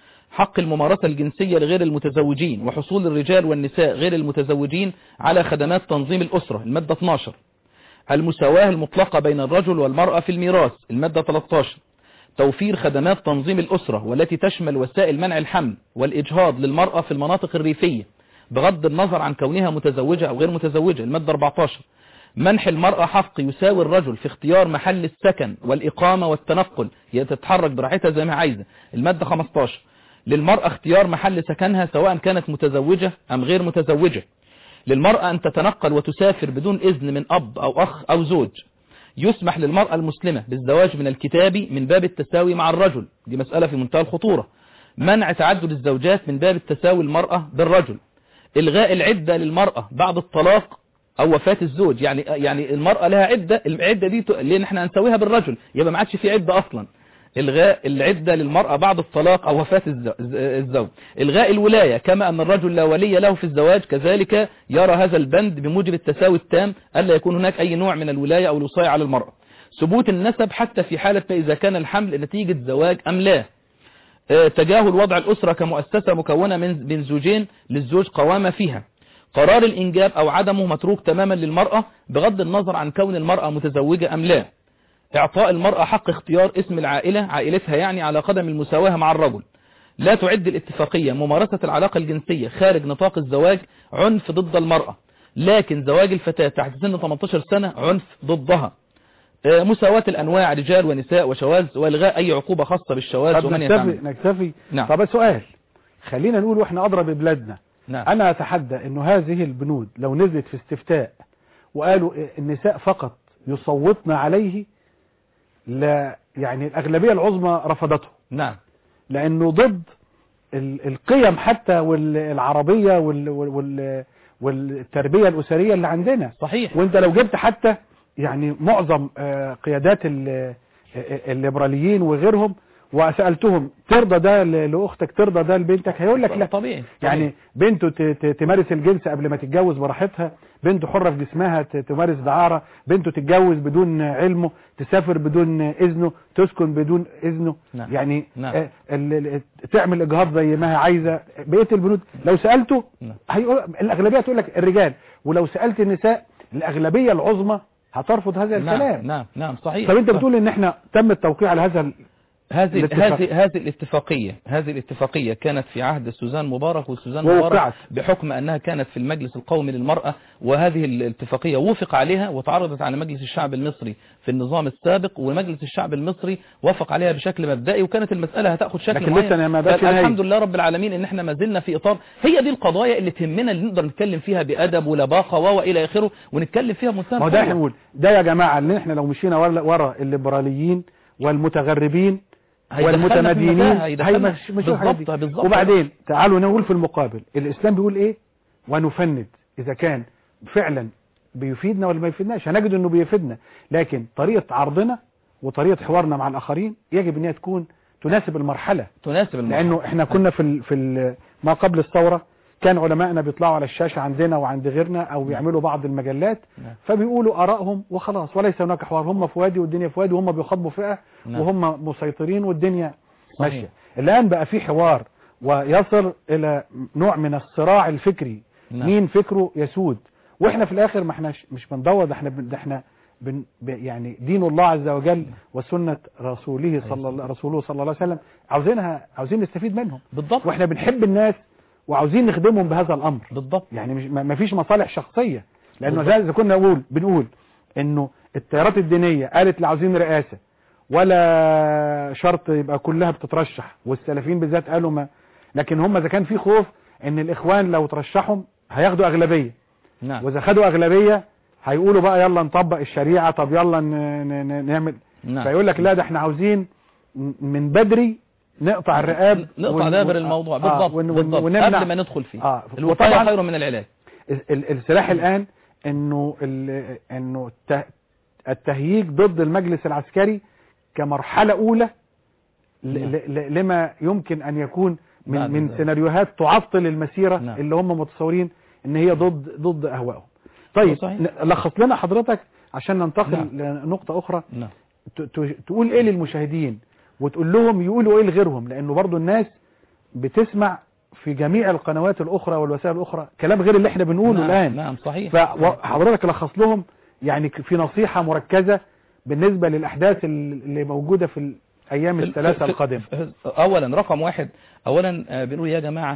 حق الممارسة الجنسية لغير المتزوجين وحصول الرجال والنساء غير المتزوجين على خدمات تنظيم الأسرة المادة 12 المساواة المطلقة بين الرجل والمرأة في الميراث المادة 13 توفير خدمات تنظيم الأسرة والتي تشمل وسائل منع الحمل والإجهاض للمرأة في المناطق الريفية بغض النظر عن كونها متزوجة أو غير متزوجة المادة 14 منح المرأة حق يساوي الرجل في اختيار محل السكن والإقامة والتنقل هي تتحرك براحتها زي ما عايزة المادة 15 للمرأة اختيار محل سكنها سواء كانت متزوجة أم غير متزوجة للمرأة أن تتنقل وتسافر بدون إذن من أب أو أخ أو زوج يسمح للمرأة المسلمة بالزواج من الكتاب من باب التساوي مع الرجل دي مسألة في منتهى الخطورة منع تعدد الزوجات من باب التساوي المرأة بالرجل إلغاء العدة للمرأة بعد الطلاق أو وفاة الزوج يعني يعني المرأة لها عدة العدة دي ت- لأن احنا هنساويها بالرجل يبقى ما عادش في عدة أصلا إلغاء العدة للمرأة بعد الطلاق أو وفاة الزو- الزوج إلغاء الولاية كما أن الرجل لا ولي له في الزواج كذلك يرى هذا البند بموجب التساوي التام ألا يكون هناك أي نوع من الولاية أو الوصاية على المرأة ثبوت النسب حتى في حالة إذا كان الحمل نتيجة زواج أم لا آه، تجاهل وضع الأسرة كمؤسسة مكونة من من زوجين للزوج قوامة فيها قرار الإنجاب أو عدمه متروك تماما للمرأة بغض النظر عن كون المرأة متزوجة أم لا إعطاء المرأة حق اختيار اسم العائلة عائلتها يعني على قدم المساواة مع الرجل لا تعد الاتفاقية ممارسة العلاقة الجنسية خارج نطاق الزواج عنف ضد المرأة لكن زواج الفتاة تحت سن 18 سنة عنف ضدها آه، مساواة الأنواع رجال ونساء وشواذ وإلغاء أي عقوبة خاصة بالشواذ طب ومن نكتفي يتعمل نكتفي نعم. طب سؤال خلينا نقول واحنا اضرب ببلادنا نعم انا اتحدى انه هذه البنود لو نزلت في استفتاء وقالوا إيه النساء فقط يصوتن عليه لا يعني الاغلبيه العظمى رفضته نعم لانه ضد ال- القيم حتى والعربيه وال وال والتربيه الاسريه اللي عندنا صحيح وانت لو جبت حتى يعني معظم آه، قيادات ال- آه، الليبراليين وغيرهم وسالتهم ترضى ده ل- لاختك ترضى ده لبنتك هيقول لك لا طبيعي يعني بنته ت- ت- تمارس الجنس قبل ما تتجوز براحتها بنته حرة في جسمها ت- تمارس دعارة بنته تتجوز بدون علمه تسافر بدون إذنه تسكن بدون إذنه نعم. يعني نعم. آه، ال- ال- تعمل إجهاض زي ما هي عايزة بقية البنود لو سألته نعم. هيقول الأغلبية تقول لك الرجال ولو سألت النساء الأغلبية العظمى هترفض هذا نعم الكلام نعم نعم صحيح طب انت بتقول ان احنا تم التوقيع على هذا ال- هذه الاتفاق. هذه هذه الاتفاقية هذه الاتفاقية كانت في عهد سوزان مبارك وسوزان ووقعت. مبارك بحكم أنها كانت في المجلس القومي للمرأة وهذه الاتفاقية وافق عليها وتعرضت على مجلس الشعب المصري في النظام السابق ومجلس الشعب المصري وافق عليها بشكل مبدئي وكانت المسألة هتاخد شكل لكن معين لسه ما بقاش نهائي. الحمد لله رب العالمين ان احنا ما زلنا في اطار هي دي القضايا اللي تهمنا اللي نقدر نتكلم فيها بأدب ولباقة والى اخره ونتكلم فيها بمنتهى ما هو ده القوة. احنا نقول ده يا جماعة اللي احنا لو مشينا ورا ورا الليبراليين والمتغربين هيدخلنا في والمتمدينين المتاهة، هيدخلنا- هيمش- مش الحاجات دي. بالظبط بالظبط وبعدين تعالوا نقول في المقابل الاسلام بيقول ايه ونفند اذا كان فعلا بيفيدنا ولا ما يفيدناش هنجد انه بيفيدنا لكن طريقه عرضنا وطريقه حوارنا مع الاخرين يجب ان هي تكون تناسب المرحله تناسب المرحلة. لانه احنا كنا في ال في ال ما قبل الثوره كان علمائنا بيطلعوا على الشاشه عندنا وعند غيرنا او بيعملوا بعض المجلات نعم. فبيقولوا ارائهم وخلاص وليس هناك حوار هم في وادي والدنيا في وادي وهم بيخاطبوا فئه نعم. وهم مسيطرين والدنيا صحيح. ماشيه الان بقى في حوار ويصل الى نوع من الصراع الفكري نعم. مين فكره يسود واحنا في الاخر ما احناش مش بندور ده احنا بن- ده احنا بن ب- يعني دين الله عز وجل وسنه رسوله صلى الله رسوله صلى الله عليه وسلم عاوزينها عاوزين نستفيد منهم بالضبط واحنا بنحب الناس وعاوزين نخدمهم بهذا الامر بالضبط يعني مش ما ما فيش مصالح شخصيه لانه بالظبط. زي اذا كنا نقول بنقول انه التيارات الدينيه قالت لا عاوزين رئاسه ولا شرط يبقى كلها بتترشح والسلفيين بالذات قالوا ما لكن هم اذا كان في خوف ان الاخوان لو ترشحهم هياخدوا اغلبيه نعم واذا خدوا اغلبيه هيقولوا بقى يلا نطبق الشريعه طب يلا ن- ن- ن- نعمل نعم فيقول لك لا ده احنا عاوزين من بدري نقطع الرقاب نقطع ون- دابر ون- الموضوع آه، بالضبط ون- ون- بالضبط ونمنع قبل ما ندخل فيه آه، الوقاية وطبعاً خير من العلاج ال- ال- السلاح الآن انه ال- انه الت- التهييج ضد المجلس العسكري كمرحلة أولى ل- نعم. ل- ل- لما يمكن أن يكون بعد من من ذلك. سيناريوهات تعطل المسيرة نعم. اللي هم متصورين ان هي ضد ضد أهوائهم طيب صحيح. ن- لخص لنا حضرتك عشان ننتقل نعم. لنقطة أخرى نعم ت- ت- تقول ايه للمشاهدين وتقول لهم يقولوا ايه لغيرهم لانه برضو الناس بتسمع في جميع القنوات الاخرى والوسائل الاخرى كلام غير اللي احنا بنقوله نعم. الان نعم صحيح فحضرتك لخص لهم يعني ك- في نصيحة مركزة بالنسبة للاحداث ال- اللي موجودة في الايام في- الثلاثة في- القادمة في- اولا رقم واحد اولا آه، بنقول يا جماعة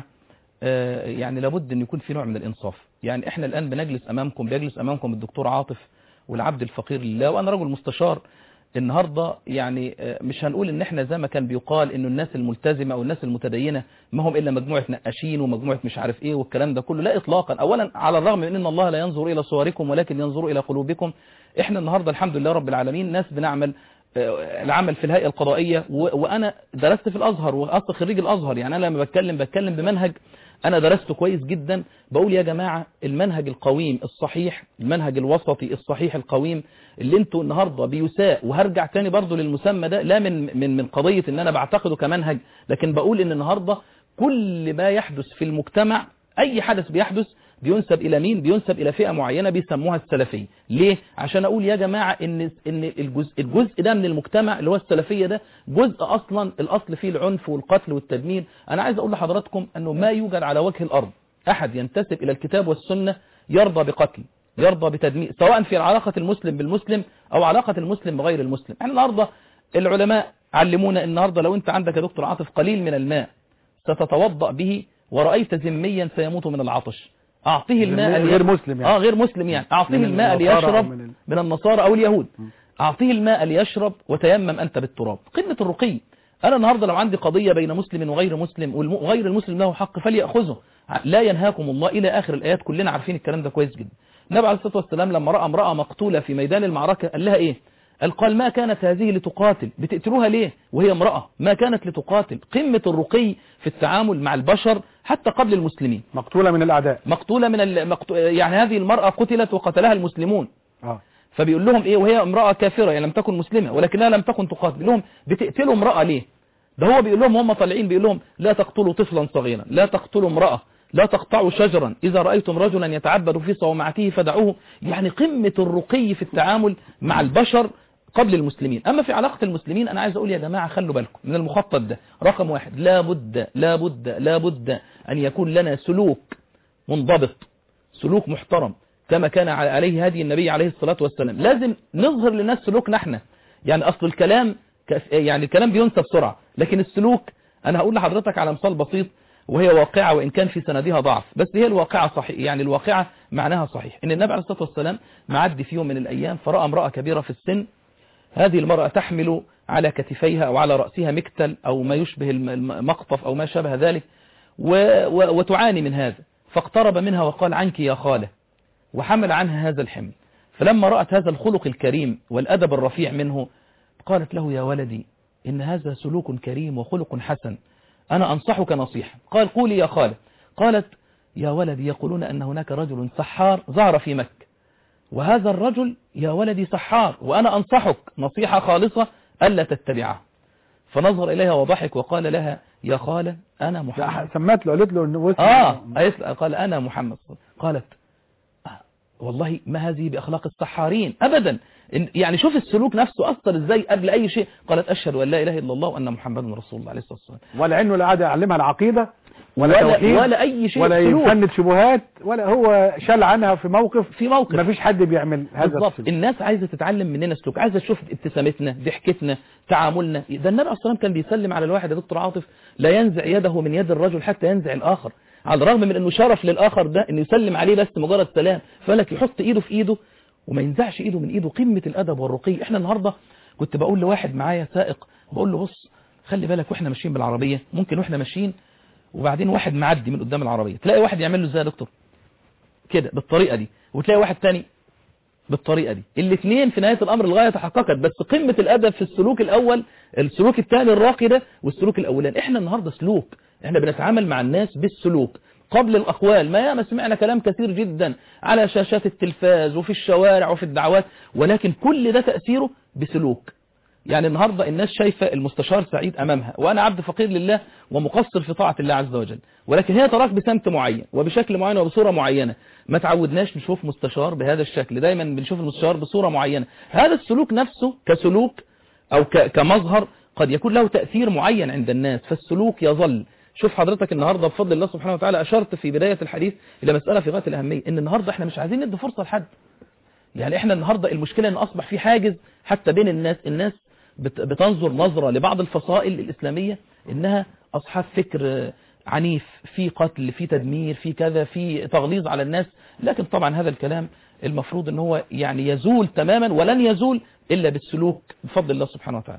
آه، يعني لابد ان يكون في نوع من الانصاف يعني احنا الان بنجلس امامكم بيجلس امامكم الدكتور عاطف والعبد الفقير لله وانا رجل مستشار النهاردة يعني آه، مش هنقول ان احنا زي ما كان بيقال انه الناس الملتزمة او الناس المتدينة ما هم الا مجموعة نقاشين ومجموعة مش عارف ايه والكلام ده كله لا اطلاقا اولا على الرغم من ان الله لا ينظر الى صوركم ولكن ينظر الى قلوبكم احنا النهاردة الحمد لله رب العالمين ناس بنعمل آه، العمل في الهيئة القضائية و- وأنا درست في الأزهر وأصل خريج الأزهر يعني أنا لما بتكلم بتكلم بمنهج أنا درسته كويس جدا بقول يا جماعة المنهج القويم الصحيح المنهج الوسطي الصحيح القويم اللي انتوا النهاردة بيساء وهرجع تاني برضو للمسمى ده لا من من من قضية ان انا بعتقده كمنهج لكن بقول ان النهاردة كل ما يحدث في المجتمع اي حدث بيحدث بينسب الى مين بينسب الى فئة معينة بيسموها السلفية ليه عشان اقول يا جماعة ان ان الجزء الجزء ده من المجتمع اللي هو السلفية ده جزء اصلا الاصل فيه العنف والقتل والتدمير انا عايز اقول لحضراتكم انه ما يوجد على وجه الارض احد ينتسب الى الكتاب والسنة يرضى بقتل يرضى بتدمير سواء في علاقة المسلم بالمسلم او علاقة المسلم بغير المسلم احنا النهاردة العلماء علمونا النهاردة لو انت عندك يا دكتور عاطف قليل من الماء ستتوضأ به ورأيت ذميا سيموت من العطش أعطيه الماء غير- لي- غير مسلم يعني. آه غير مسلم يعني أعطيه من الماء النصارى أو ليشرب من ال- من النصارى أو اليهود أعطيه الماء ليشرب وتيمم أنت بالتراب قمة الرقي أنا النهاردة لو عندي قضية بين مسلم وغير مسلم والم- وغير المسلم له حق فليأخذه لا ينهاكم الله إلى آخر الآيات كلنا عارفين الكلام ده كويس جدا النبي عليه الصلاة والسلام لما رأى امرأة مقتولة في ميدان المعركة قال لها إيه قال قال ما كانت هذه لتقاتل بتقتلوها ليه وهي امرأة ما كانت لتقاتل قمة الرقي في التعامل مع البشر حتى قبل المسلمين مقتولة من الاعداء مقتولة من المقت... يعني هذه المرأة قتلت وقتلها المسلمون اه فبيقول لهم ايه وهي امرأة كافرة يعني لم تكن مسلمة ولكنها لم تكن تقاتل بيقول لهم بتقتلوا امرأة ليه ده هو بيقول لهم هم طالعين بيقول لهم لا تقتلوا طفلا صغيرا لا تقتلوا امرأة لا تقطعوا شجرا إذا رأيتم رجلا يتعبد في صومعته فدعوه يعني قمة الرقي في التعامل مع البشر قبل المسلمين أما في علاقة المسلمين أنا عايز أقول يا جماعة خلوا بالكم من المخطط ده رقم واحد لا بد لا بد لا بد أن يكون لنا سلوك منضبط سلوك محترم كما كان عليه هدي النبي عليه الصلاة والسلام لازم نظهر للناس سلوكنا احنا يعني أصل الكلام كف- يعني الكلام بينسى بسرعة لكن السلوك أنا هقول لحضرتك على مثال بسيط وهي واقعة وإن كان في سندها ضعف بس هي الواقعة صحيح يعني الواقعة معناها صحيح إن النبي عليه الصلاة والسلام معدي في يوم من الأيام فرأى امرأة كبيرة في السن هذه المرأة تحمل على كتفيها أو على رأسها مكتل أو ما يشبه الم- المقطف أو ما شابه ذلك و و وتعاني من هذا فاقترب منها وقال عنك يا خالة وحمل عنها هذا الحمل فلما رأت هذا الخلق الكريم والأدب الرفيع منه قالت له يا ولدي إن هذا سلوك كريم وخلق حسن أنا أنصحك نصيحة قال قولي يا خالد قالت يا ولدي يقولون أن هناك رجل سحار ظهر في مكة وهذا الرجل يا ولدي سحار وأنا أنصحك نصيحة خالصة ألا تتبعه فنظر إليها وضحك وقال لها يا خالة أنا محمد سمت له قالت له انه وسم آه أيس- قال أنا محمد قالت آه، والله ما هذه بأخلاق السحارين أبدا إن- يعني شوف السلوك نفسه أثر إزاي قبل أي شيء قالت أشهد أن لا إله إلا الله وأن محمد رسول الله عليه الصلاة والسلام ولا انه لا قاعد يعلمها العقيده ولا, ولا, توحيد ولا أي شيء ولا سلوك يفند شبهات ولا هو شال عنها في موقف في موقف ما فيش حد بيعمل هذا بالظبط السلوك. الناس عايزة تتعلم مننا سلوك عايزة تشوف ابتسامتنا ضحكتنا تعاملنا ده النبي عليه الصلاة والسلام كان بيسلم على الواحد يا دكتور عاطف لا ينزع يده من يد الرجل حتى ينزع الآخر على الرغم من انه شرف للآخر ده انه يسلم عليه بس مجرد سلام فلك يحط ايده في ايده وما ينزعش ايده من ايده قمة الادب والرقي احنا النهاردة كنت بقول لواحد معايا سائق بقول له بص خلي بالك واحنا ماشيين بالعربية ممكن واحنا ماشيين وبعدين واحد معدي من قدام العربية تلاقي واحد يعمل له ازاي يا دكتور كده بالطريقة دي وتلاقي واحد تاني بالطريقة دي الاثنين في نهاية الأمر الغاية تحققت بس قمة الأدب في السلوك الأول السلوك الثاني الراقي ده والسلوك الأولاني احنا النهاردة سلوك احنا بنتعامل مع الناس بالسلوك قبل الأقوال ما ياما سمعنا كلام كثير جدا على شاشات التلفاز وفي الشوارع وفي الدعوات ولكن كل ده تأثيره بسلوك يعني النهاردة الناس شايفة المستشار سعيد أمامها وأنا عبد فقير لله ومقصر في طاعة الله عز وجل ولكن هي تراك بسمت معين وبشكل معين وبصورة معينة ما تعودناش نشوف مستشار بهذا الشكل دايما بنشوف المستشار بصورة معينة هذا السلوك نفسه كسلوك أو ك- كمظهر قد يكون له تأثير معين عند الناس فالسلوك يظل شوف حضرتك النهاردة بفضل الله سبحانه وتعالى أشرت في بداية الحديث إلى مسألة في غاية الأهمية إن النهاردة إحنا مش عايزين ندي فرصة لحد يعني احنا النهاردة المشكلة ان اصبح في حاجز حتى بين الناس الناس بت- بتنظر نظرة لبعض الفصائل الاسلامية انها اصحاب فكر عنيف في قتل في تدمير في كذا في تغليظ على الناس لكن طبعا هذا الكلام المفروض ان هو يعني يزول تماما ولن يزول الا بالسلوك بفضل الله سبحانه وتعالى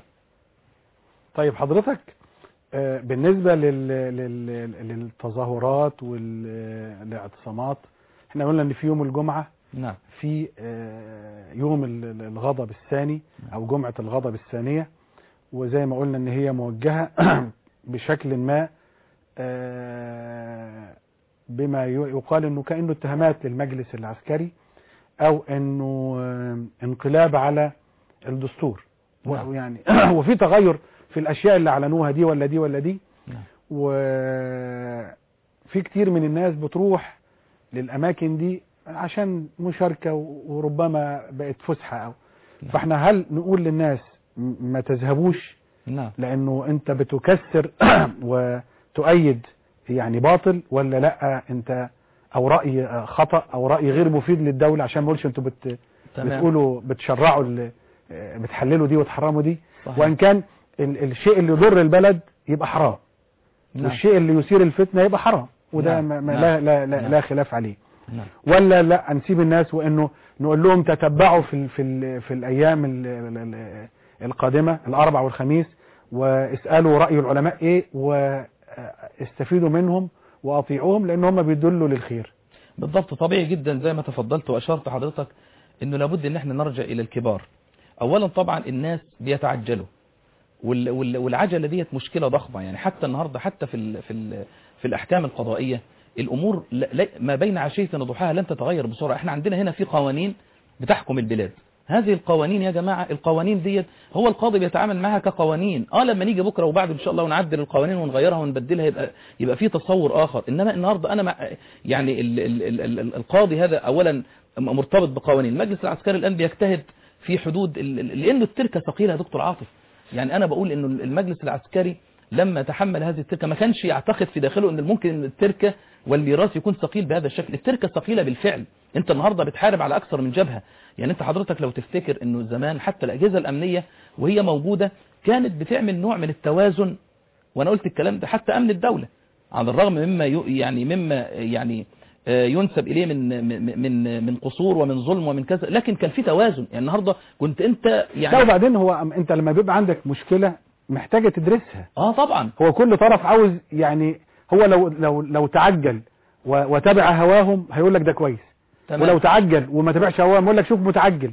طيب حضرتك آه، بالنسبة لل... لل... للتظاهرات والاعتصامات احنا قلنا ان في يوم الجمعة نعم في آه، يوم ال- ال- الغضب الثاني او جمعة الغضب الثانية وزي ما قلنا ان هي موجهة بشكل ما آه، بما ي- يقال انه كأنه اتهامات للمجلس العسكري او انه آه، انقلاب على الدستور نعم. ويعني وفي تغير في الاشياء اللي اعلنوها دي ولا دي ولا دي نعم. وفي كتير من الناس بتروح للاماكن دي عشان مشاركة و- وربما بقت فسحة او نعم. فاحنا هل نقول للناس م- ما تذهبوش نعم لانه انت بتكسر وتؤيد يعني باطل ولا لا انت او رأي خطأ او رأي غير مفيد للدولة عشان ما اقولش انتوا بت تمام بتقولوا بتشرعوا ال- بتحللوا دي وتحرموا دي صحيح. وان كان ال- الشيء اللي يضر البلد يبقى حرام نعم. والشيء اللي يثير الفتنة يبقى حرام وده نعم. ما ما نعم. لا, لا, لا, نعم. لا خلاف عليه نعم ولا لا نسيب الناس وانه نقول لهم تتبعوا في ال في ال في الايام ال ال القادمة الاربع والخميس واسألوا رأي العلماء ايه واستفيدوا منهم واطيعوهم لان هم بيدلوا للخير بالضبط طبيعي جدا زي ما تفضلت واشرت حضرتك انه لابد ان احنا نرجع الى الكبار اولا طبعا الناس بيتعجلوا وال- وال- والعجله ديت مشكله ضخمه يعني حتى النهارده حتى في ال في ال في الاحكام القضائيه الامور لا- لا- ما بين عشيه وضحاها لن تتغير بسرعه احنا عندنا هنا في قوانين بتحكم البلاد هذه القوانين يا جماعة القوانين ديت هو القاضي بيتعامل معها كقوانين اه لما نيجي بكرة وبعد ان شاء الله ونعدل القوانين ونغيرها ونبدلها يبقى يبقى في تصور اخر انما النهارده انا مع يعني ال ال ال ال ال القاضي هذا اولا مرتبط بقوانين المجلس العسكري الان بيجتهد في حدود ال- ال- لانه التركه ثقيله يا دكتور عاطف يعني انا بقول انه المجلس العسكري لما تحمل هذه التركه ما كانش يعتقد في داخله ان ممكن ان التركه والميراث يكون ثقيل بهذا الشكل التركه ثقيله بالفعل انت النهارده بتحارب على اكثر من جبهه يعني انت حضرتك لو تفتكر انه زمان حتى الاجهزه الامنيه وهي موجوده كانت بتعمل نوع من التوازن وانا قلت الكلام ده حتى امن الدوله على الرغم مما ي- يعني مما يعني آه، ينسب اليه من من من من قصور ومن ظلم ومن كذا لكن كان في توازن يعني النهارده كنت انت لا يعني وبعدين هو أم- انت لما بيبقى عندك مشكلة محتاجة تدرسها اه طبعا هو كل طرف عاوز يعني هو لو لو لو تعجل و- وتبع هواهم هيقول لك ده كويس تمام ولو تعجل وما تبعش هواهم يقول لك شوف متعجل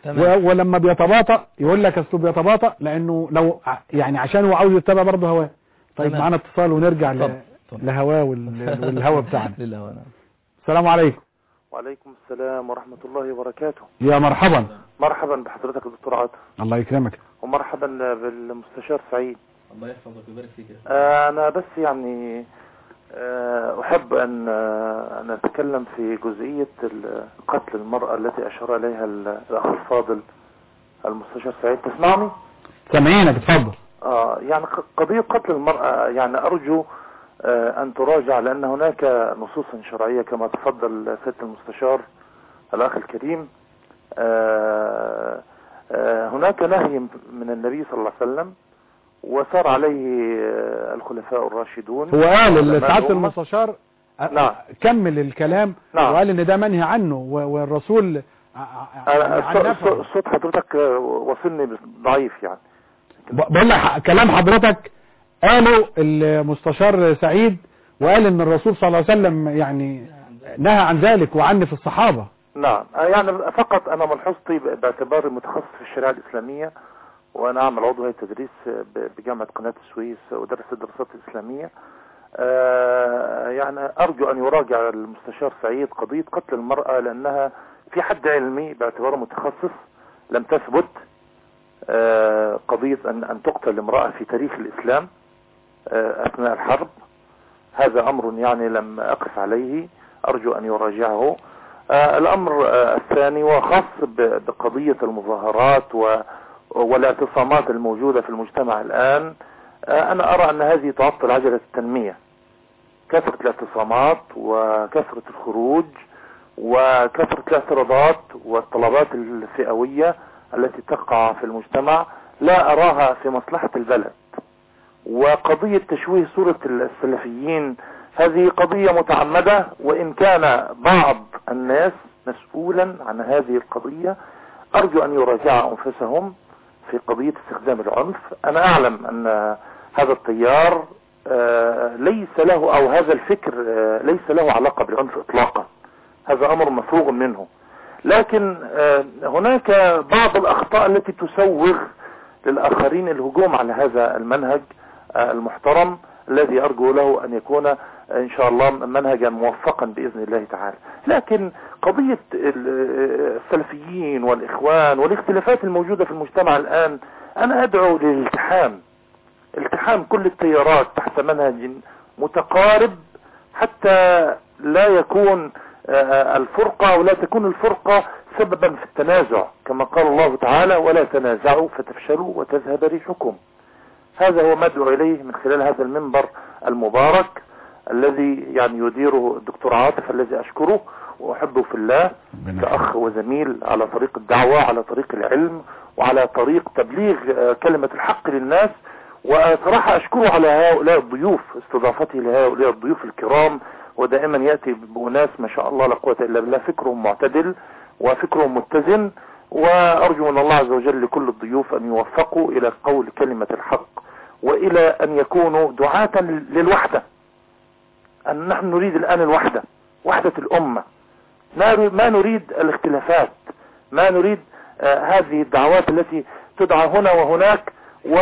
تمام و- ولما بيتباطأ يقول لك اصله بيتباطأ لانه لو ع- يعني عشان هو عاوز يتبع برضه هواه طيب تمام. معانا اتصال ونرجع ل- اتفضل، اتفضل. لهواه وال- والهوا بتاعنا لله ونعم السلام عليكم وعليكم السلام ورحمة الله وبركاته يا مرحبا مرحبا بحضرتك يا دكتور عاطف الله يكرمك ومرحبا بالمستشار سعيد الله يحفظك ويبارك فيك آه، أنا بس يعني آه، أحب أن آه، أن أتكلم في جزئية ال- قتل المرأة التي أشار إليها ال- الأخ الفاضل المستشار سعيد تسمعني؟ سامعينك اتفضل آه يعني ق- قضية قتل المرأة يعني أرجو آه أن تراجع لأن هناك نصوص شرعية كما تفضل سيادة المستشار الأخ الكريم آه آه هناك نهي من النبي صلى الله عليه وسلم وسار عليه آه الخلفاء الراشدون هو قال علماء سعاده الأمة. المستشار أ- نعم. كمل الكلام نعم. وقال ان ده منهي عنه و- والرسول ع- ع- آه، يعني الصوت- عنفه. الصوت- صوت حضرتك آه، وصلني ضعيف يعني ب- بقول لك كلام حضرتك قاله المستشار سعيد وقال ان الرسول صلى الله عليه وسلم يعني نهى عن ذلك وعنف الصحابة نعم آه، يعني فقط انا ملحوظتي ب- باعتباري متخصص في الشريعه الاسلاميه وانا اعمل عضو هيئه تدريس ب- بجامعه قناه السويس ودرس الدراسات الاسلاميه آه، يعني ارجو ان يراجع المستشار سعيد قضيه قتل المراه لانها في حد علمي باعتباره متخصص لم تثبت آه، قضيه ان ان تقتل امراه في تاريخ الاسلام آه، اثناء الحرب هذا امر يعني لم اقف عليه ارجو ان يراجعه آه، الامر آه، الثاني وخاص ب- بقضية المظاهرات و- والاعتصامات الموجودة في المجتمع الان آه، انا ارى ان هذه تعطل عجلة التنمية كثرة الاعتصامات وكثرة الخروج وكثرة الاعتراضات والطلبات الفئوية التي تقع في المجتمع لا اراها في مصلحة البلد وقضية تشويه صورة السلفيين هذه قضية متعمدة وإن كان بعض الناس مسؤولا عن هذه القضية أرجو أن يراجعوا أنفسهم في قضية استخدام العنف أنا أعلم أن هذا التيار آه، ليس له أو هذا الفكر آه، ليس له علاقة بالعنف إطلاقا هذا أمر مفروغ منه لكن آه، هناك بعض الأخطاء التي تسوغ للآخرين الهجوم على هذا المنهج آه، المحترم الذي أرجو له أن يكون آه، إن شاء الله منهجا موفقا بإذن الله تعالى لكن قضية ال- آه، السلفيين والإخوان والاختلافات الموجودة في المجتمع الآن أنا أدعو للالتحام التحام كل التيارات تحت منهج متقارب حتى لا يكون آه، الفرقة ولا تكون الفرقة سببا في التنازع كما قال الله تعالى ولا تنازعوا فتفشلوا وتذهب ريحكم هذا هو ما ادعو اليه من خلال هذا المنبر المبارك الذي يعني يديره الدكتور عاطف الذي اشكره واحبه في الله كاخ وزميل على طريق الدعوة على طريق العلم وعلى طريق تبليغ آه، كلمة الحق للناس وصراحة اشكره على هؤلاء الضيوف استضافته لهؤلاء الضيوف الكرام ودائما يأتي بأناس ما شاء الله لا قوة إلا بالله فكرهم معتدل وفكرهم متزن وأرجو من الله عز وجل لكل الضيوف أن يوفقوا إلى قول كلمة الحق وإلى أن يكونوا دعاة للوحدة أن نحن نريد الآن الوحدة وحدة الأمة ما ما نريد الاختلافات ما نريد آه هذه الدعوات التي تدعى هنا وهناك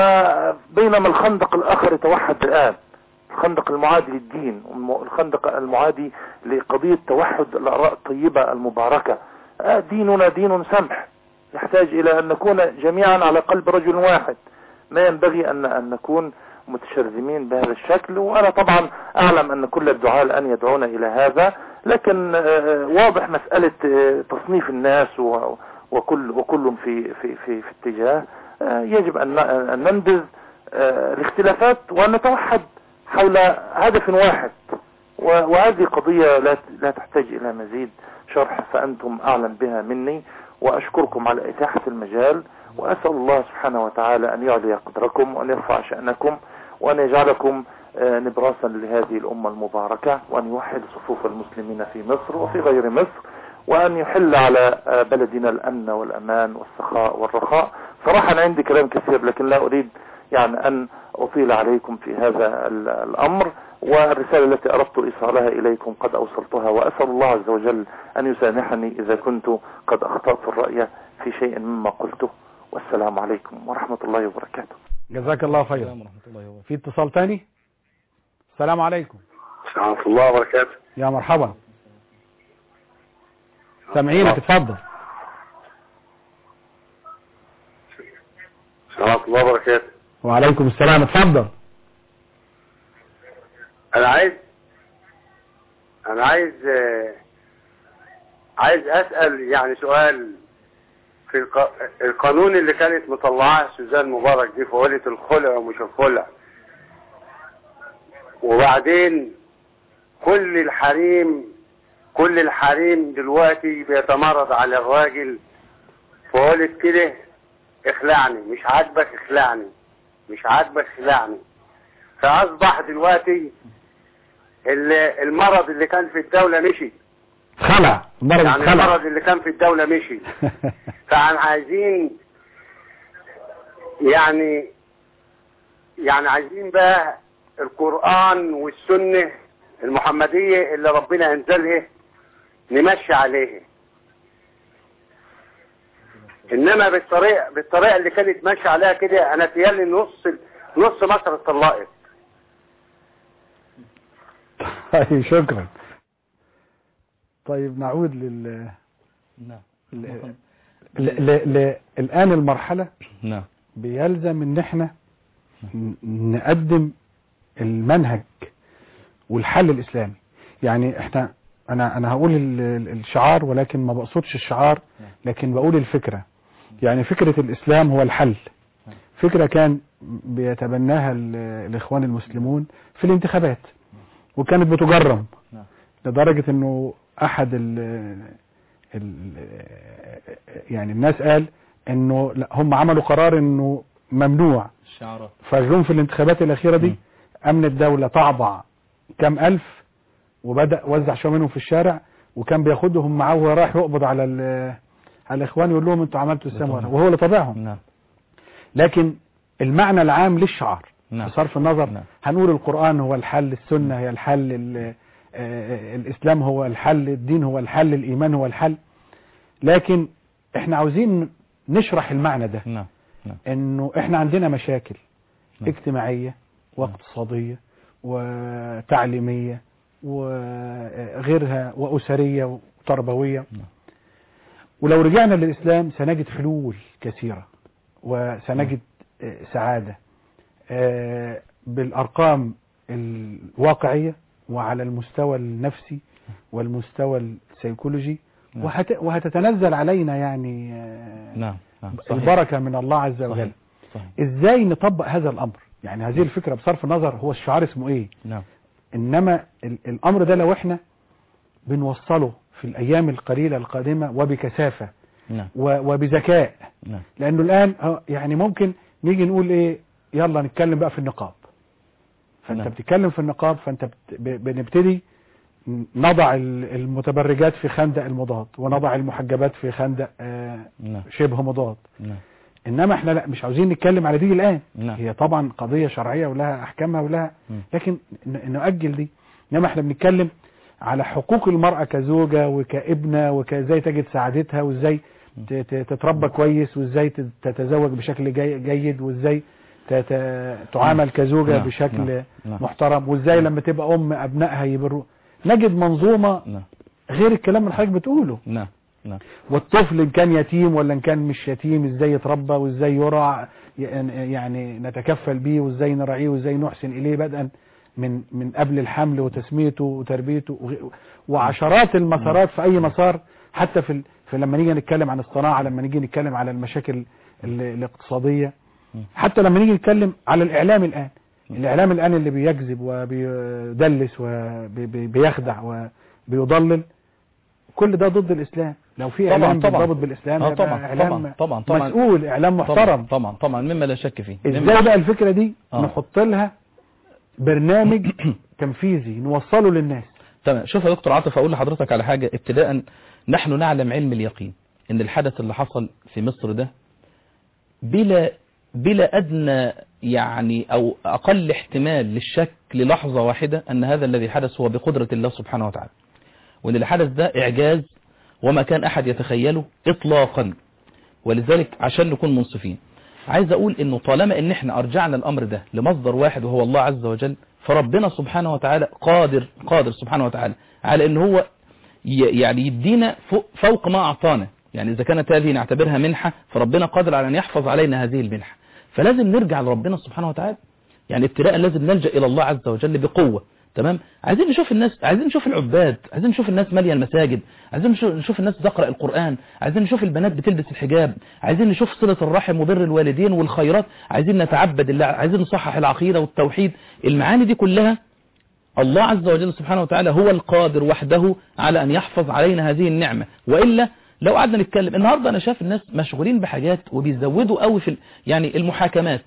وبينما الخندق الآخر يتوحد الآن الخندق المعادي للدين الخندق المعادي لقضية توحد الآراء الطيبة المباركة آه ديننا دين سمح يحتاج إلى أن نكون جميعا على قلب رجل واحد ما ينبغي أن, أن نكون متشرذمين بهذا الشكل وأنا طبعا أعلم أن كل الدعاء الآن يدعون إلى هذا لكن آه واضح مسألة آه تصنيف الناس و وكل وكل في في في, في اتجاه آه يجب أن أن ننبذ الاختلافات وأن نتوحد حول هدف واحد وهذه قضية لا لا تحتاج إلى مزيد شرح فأنتم أعلم بها مني وأشكركم على إتاحة المجال وأسأل الله سبحانه وتعالى أن يعلي قدركم وأن يرفع شأنكم وأن يجعلكم نبراسا لهذه الأمة المباركة وأن يوحد صفوف المسلمين في مصر وفي غير مصر وأن يحل على بلدنا الأمن والأمان والسخاء والرخاء صراحة أنا عندي كلام كثير لكن لا أريد يعني أن أطيل عليكم في هذا الأمر والرسالة التي أردت إيصالها إليكم قد أوصلتها وأسأل الله عز وجل أن يسامحني إذا كنت قد أخطأت الرأي في شيء مما قلته والسلام عليكم ورحمة الله وبركاته جزاك الله خيرا السلام ورحمة الله وبركاته في اتصال تاني السلام عليكم ورحمة الله وبركاته يا مرحبا سامعينك اتفضل ورحمة الله وبركاته وعليكم السلام اتفضل أنا عايز أنا عايز آه، عايز أسأل يعني سؤال في الق... القانون اللي كانت مطلعاه سوزان مبارك دي في ولية الخلع ومش الخلع وبعدين كل الحريم كل الحريم دلوقتي بيتمرد على الراجل فقلت كده اخلعني مش عاجبك اخلعني مش عاجبك اخلعني فاصبح دلوقتي ال- المرض اللي كان في الدولة مشي خلع المرض يعني اتخلع المرض اللي كان في الدولة مشي فعن عايزين يعني يعني عايزين بقى القرآن والسنة المحمدية اللي ربنا انزلها نمشي عليها انما بالطريقة بالطريقة اللي كانت ماشية عليها كده انا تيالي نص نص مصر اتطلقت طيب شكرا طيب نعود لل نعم ل... ل... ل... ل... الآن المرحلة نعم بيلزم ان احنا ن- نقدم المنهج والحل الاسلامي يعني احنا انا انا هقول ال- ال- الشعار ولكن ما بقصدش الشعار لكن بقول الفكرة يعني فكرة الاسلام هو الحل فكرة كان بيتبناها ال- الاخوان المسلمون في الانتخابات وكانت بتجرم نعم. لدرجة انه احد ال ال يعني الناس قال انه لا هم عملوا قرار انه ممنوع الشعارات فجم في الانتخابات الاخيرة دي مم. امن الدولة طعبع كام الف وبدأ وزع شوية منهم في الشارع وكان بياخدهم معاه وهو رايح يقبض على ال- على الاخوان يقول لهم انتوا عملتوا السام بتوع- وهو اللي طبعهم نعم لكن المعنى العام للشعار نعم بصرف النظر نعم. هنقول القرآن هو الحل السنة هي الحل ال- آه، الإسلام هو الحل الدين هو الحل الإيمان هو الحل لكن احنا عاوزين نشرح المعنى ده نعم نعم انه احنا عندنا مشاكل نعم. اجتماعية واقتصادية وتعليمية وغيرها وأسرية وتربوية نعم. ولو رجعنا للإسلام سنجد حلول كثيرة وسنجد آه، سعادة آه، بالأرقام الواقعية وعلى المستوى النفسي والمستوى السيكولوجي نعم. وهت... وهتتنزل علينا يعني آه، نعم نعم صحيح البركة من الله عز وجل صحيح صحيح ازاي نطبق هذا الامر يعني هذه الفكرة بصرف النظر هو الشعار اسمه ايه نعم انما ال- الامر ده لو احنا بنوصله في الايام القليلة القادمة وبكثافة نعم و- وبذكاء نعم لانه الان اه يعني ممكن نيجي نقول ايه يلا نتكلم بقى في النقاب فانت نعم. بتتكلم في النقاب فانت بت- ب- بنبتدي نضع ال- المتبرجات في خندق المضاد ونضع المحجبات في خندق آه، نعم شبه مضاد نعم انما احنا لا مش عاوزين نتكلم على دي الان نعم. هي طبعا قضية شرعية ولها احكامها ولها مم. لكن ن- نؤجل دي انما احنا بنتكلم على حقوق المرأة كزوجة وكابنة وكازاي تجد سعادتها وازاي ت- ت- تتربى كويس وازاي تت- تتزوج بشكل جي- جيد وازاي ت- ت- تعامل كزوجة نعم. بشكل نعم. نعم. محترم وازاي لما تبقى ام ابنائها يبروا نجد منظومة نعم غير الكلام اللي حضرتك بتقوله نعم نعم والطفل ان كان يتيم ولا ان كان مش يتيم ازاي يتربى وازاي يرعى يعني نتكفل بيه وازاي نراعيه وازاي نحسن اليه بدءا من من قبل الحمل وتسميته وتربيته وغ- وعشرات المسارات في اي مسار حتى في ال- في لما نيجي نتكلم عن الصناعه لما نيجي نتكلم على المشاكل ال- الاقتصاديه حتى لما نيجي نتكلم على الاعلام الان الاعلام الان اللي بيكذب وبيدلس وبيخدع وبيضلل كل ده ضد الاسلام لو في طبعاً، اعلام طبعاً. مرتبط بالاسلام آه، يبقى طبعاً، اعلام طبعاً، طبعاً، طبعاً. مسؤول اعلام محترم طبعا طبعا طبعا مما لا شك فيه مما- ازاي بقى الفكره دي آه. نحط لها برنامج تنفيذي نوصله للناس تمام شوف يا دكتور عاطف اقول لحضرتك على حاجة ابتداء نحن نعلم علم اليقين ان الحدث اللي حصل في مصر ده بلا بلا ادنى يعني او اقل احتمال للشك للحظة واحدة ان هذا الذي حدث هو بقدرة الله سبحانه وتعالى وان اللي حدث ده اعجاز وما كان احد يتخيله اطلاقا ولذلك عشان نكون منصفين عايز اقول انه طالما ان احنا ارجعنا الامر ده لمصدر واحد وهو الله عز وجل فربنا سبحانه وتعالى قادر قادر سبحانه وتعالى على ان هو ي- يعني يدينا فوق, فوق ما اعطانا يعني اذا كانت هذه نعتبرها منحة فربنا قادر على ان يحفظ علينا هذه المنحة فلازم نرجع لربنا سبحانه وتعالى يعني ابتداء لازم نلجأ الى الله عز وجل بقوة تمام عايزين نشوف الناس عايزين نشوف العباد عايزين نشوف الناس ماليه المساجد عايزين نشوف- نشوف الناس بتقرا القرآن عايزين نشوف البنات بتلبس الحجاب عايزين نشوف صلة الرحم وبر الوالدين والخيرات عايزين نتعبد الله عايزين نصحح العقيدة والتوحيد المعاني دي كلها الله عز وجل سبحانه وتعالى هو القادر وحده على أن يحفظ علينا هذه النعمة وإلا لو قعدنا نتكلم النهاردة أنا شايف الناس مشغولين بحاجات وبيزودوا قوي في ال- يعني المحاكمات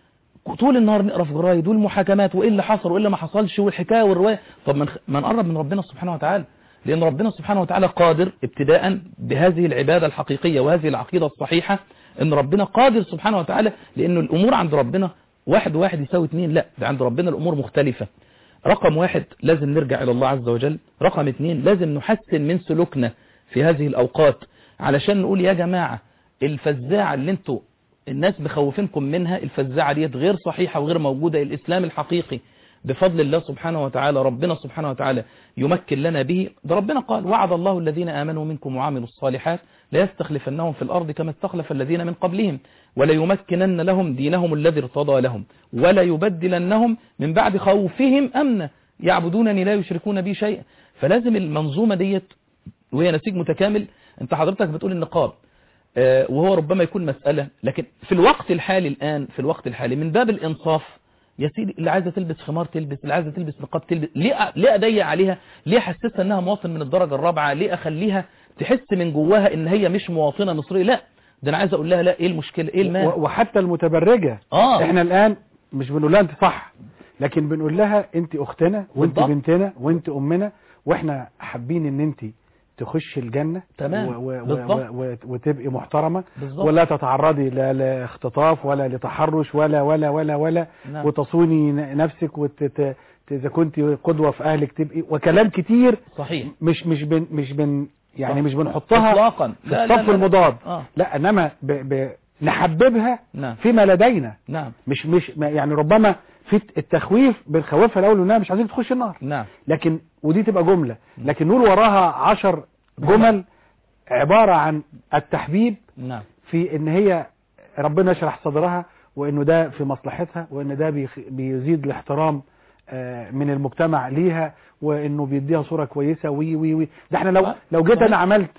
طول النهار نقرا في جرايد والمحاكمات وايه اللي حصل وايه اللي ما حصلش والحكايه والروايه طب ما نخ- ما نقرب من ربنا سبحانه وتعالى لان ربنا سبحانه وتعالى قادر ابتداء بهذه العباده الحقيقيه وهذه العقيده الصحيحه ان ربنا قادر سبحانه وتعالى لانه الامور عند ربنا واحد واحد يساوي اتنين لا ده عند ربنا الامور مختلفه رقم واحد لازم نرجع إلى الله عز وجل رقم اتنين لازم نحسن من سلوكنا في هذه الأوقات علشان نقول يا جماعة الفزاعة اللي انتوا الناس مخوفينكم منها الفزاعة ديت غير صحيحة وغير موجودة الإسلام الحقيقي بفضل الله سبحانه وتعالى ربنا سبحانه وتعالى يمكن لنا به ده ربنا قال وعد الله الذين آمنوا منكم وعملوا الصالحات لا يستخلفنهم في الأرض كما استخلف الذين من قبلهم ولا يمكنن لهم دينهم الذي ارتضى لهم ولا يبدلنهم من بعد خوفهم أمنا يعبدونني لا يشركون بي شيئا فلازم المنظومة ديت وهي نسيج متكامل انت حضرتك بتقول النقاب آه، وهو ربما يكون مسألة لكن في الوقت الحالي الآن في الوقت الحالي من باب الإنصاف يا سيدي اللي عايزة تلبس خمار تلبس اللي عايزة تلبس نقاب تلبس ليه أ- ليه أضيق عليها ليه أحسسها إنها مواطن من الدرجة الرابعة ليه أخليها تحس من جواها إن هي مش مواطنة مصرية لا ده أنا عايز أقول لها لا إيه المشكلة إيه المانع و- وحتى المتبرجة آه. احنا الآن مش بنقول لها انت صح لكن بنقول لها انت اختنا وانت بالضبط. بنتنا وانت امنا واحنا حابين ان انت تخش الجنة تمام. و و بالضبط. و و وتبقي محترمة بالظبط. ولا تتعرضي لا لاختطاف ولا لتحرش ولا ولا ولا ولا نعم. وتصوني ن- نفسك وت إذا كنت قدوة في أهلك تبقي وكلام كتير صحيح مش مش بن مش بن يعني صح. مش بنحطها إطلاقا في لا، لا، الصف لا، لا. المضاد آه. لا انما ب ب نحببها نعم فيما لدينا نعم مش مش ما- يعني ربما في التخويف بنخوفها الاول انها مش عايزين تخش النار نعم لكن ودي تبقى جملة لكن نقول وراها عشر جمل عبارة عن التحبيب نعم في ان هي ربنا يشرح صدرها وانه ده في مصلحتها وان ده بيخ- بيزيد الاحترام آه، من المجتمع ليها وانه بيديها صورة كويسة وي وي وي ده احنا لو آه، لو جيت صحيح. انا عملت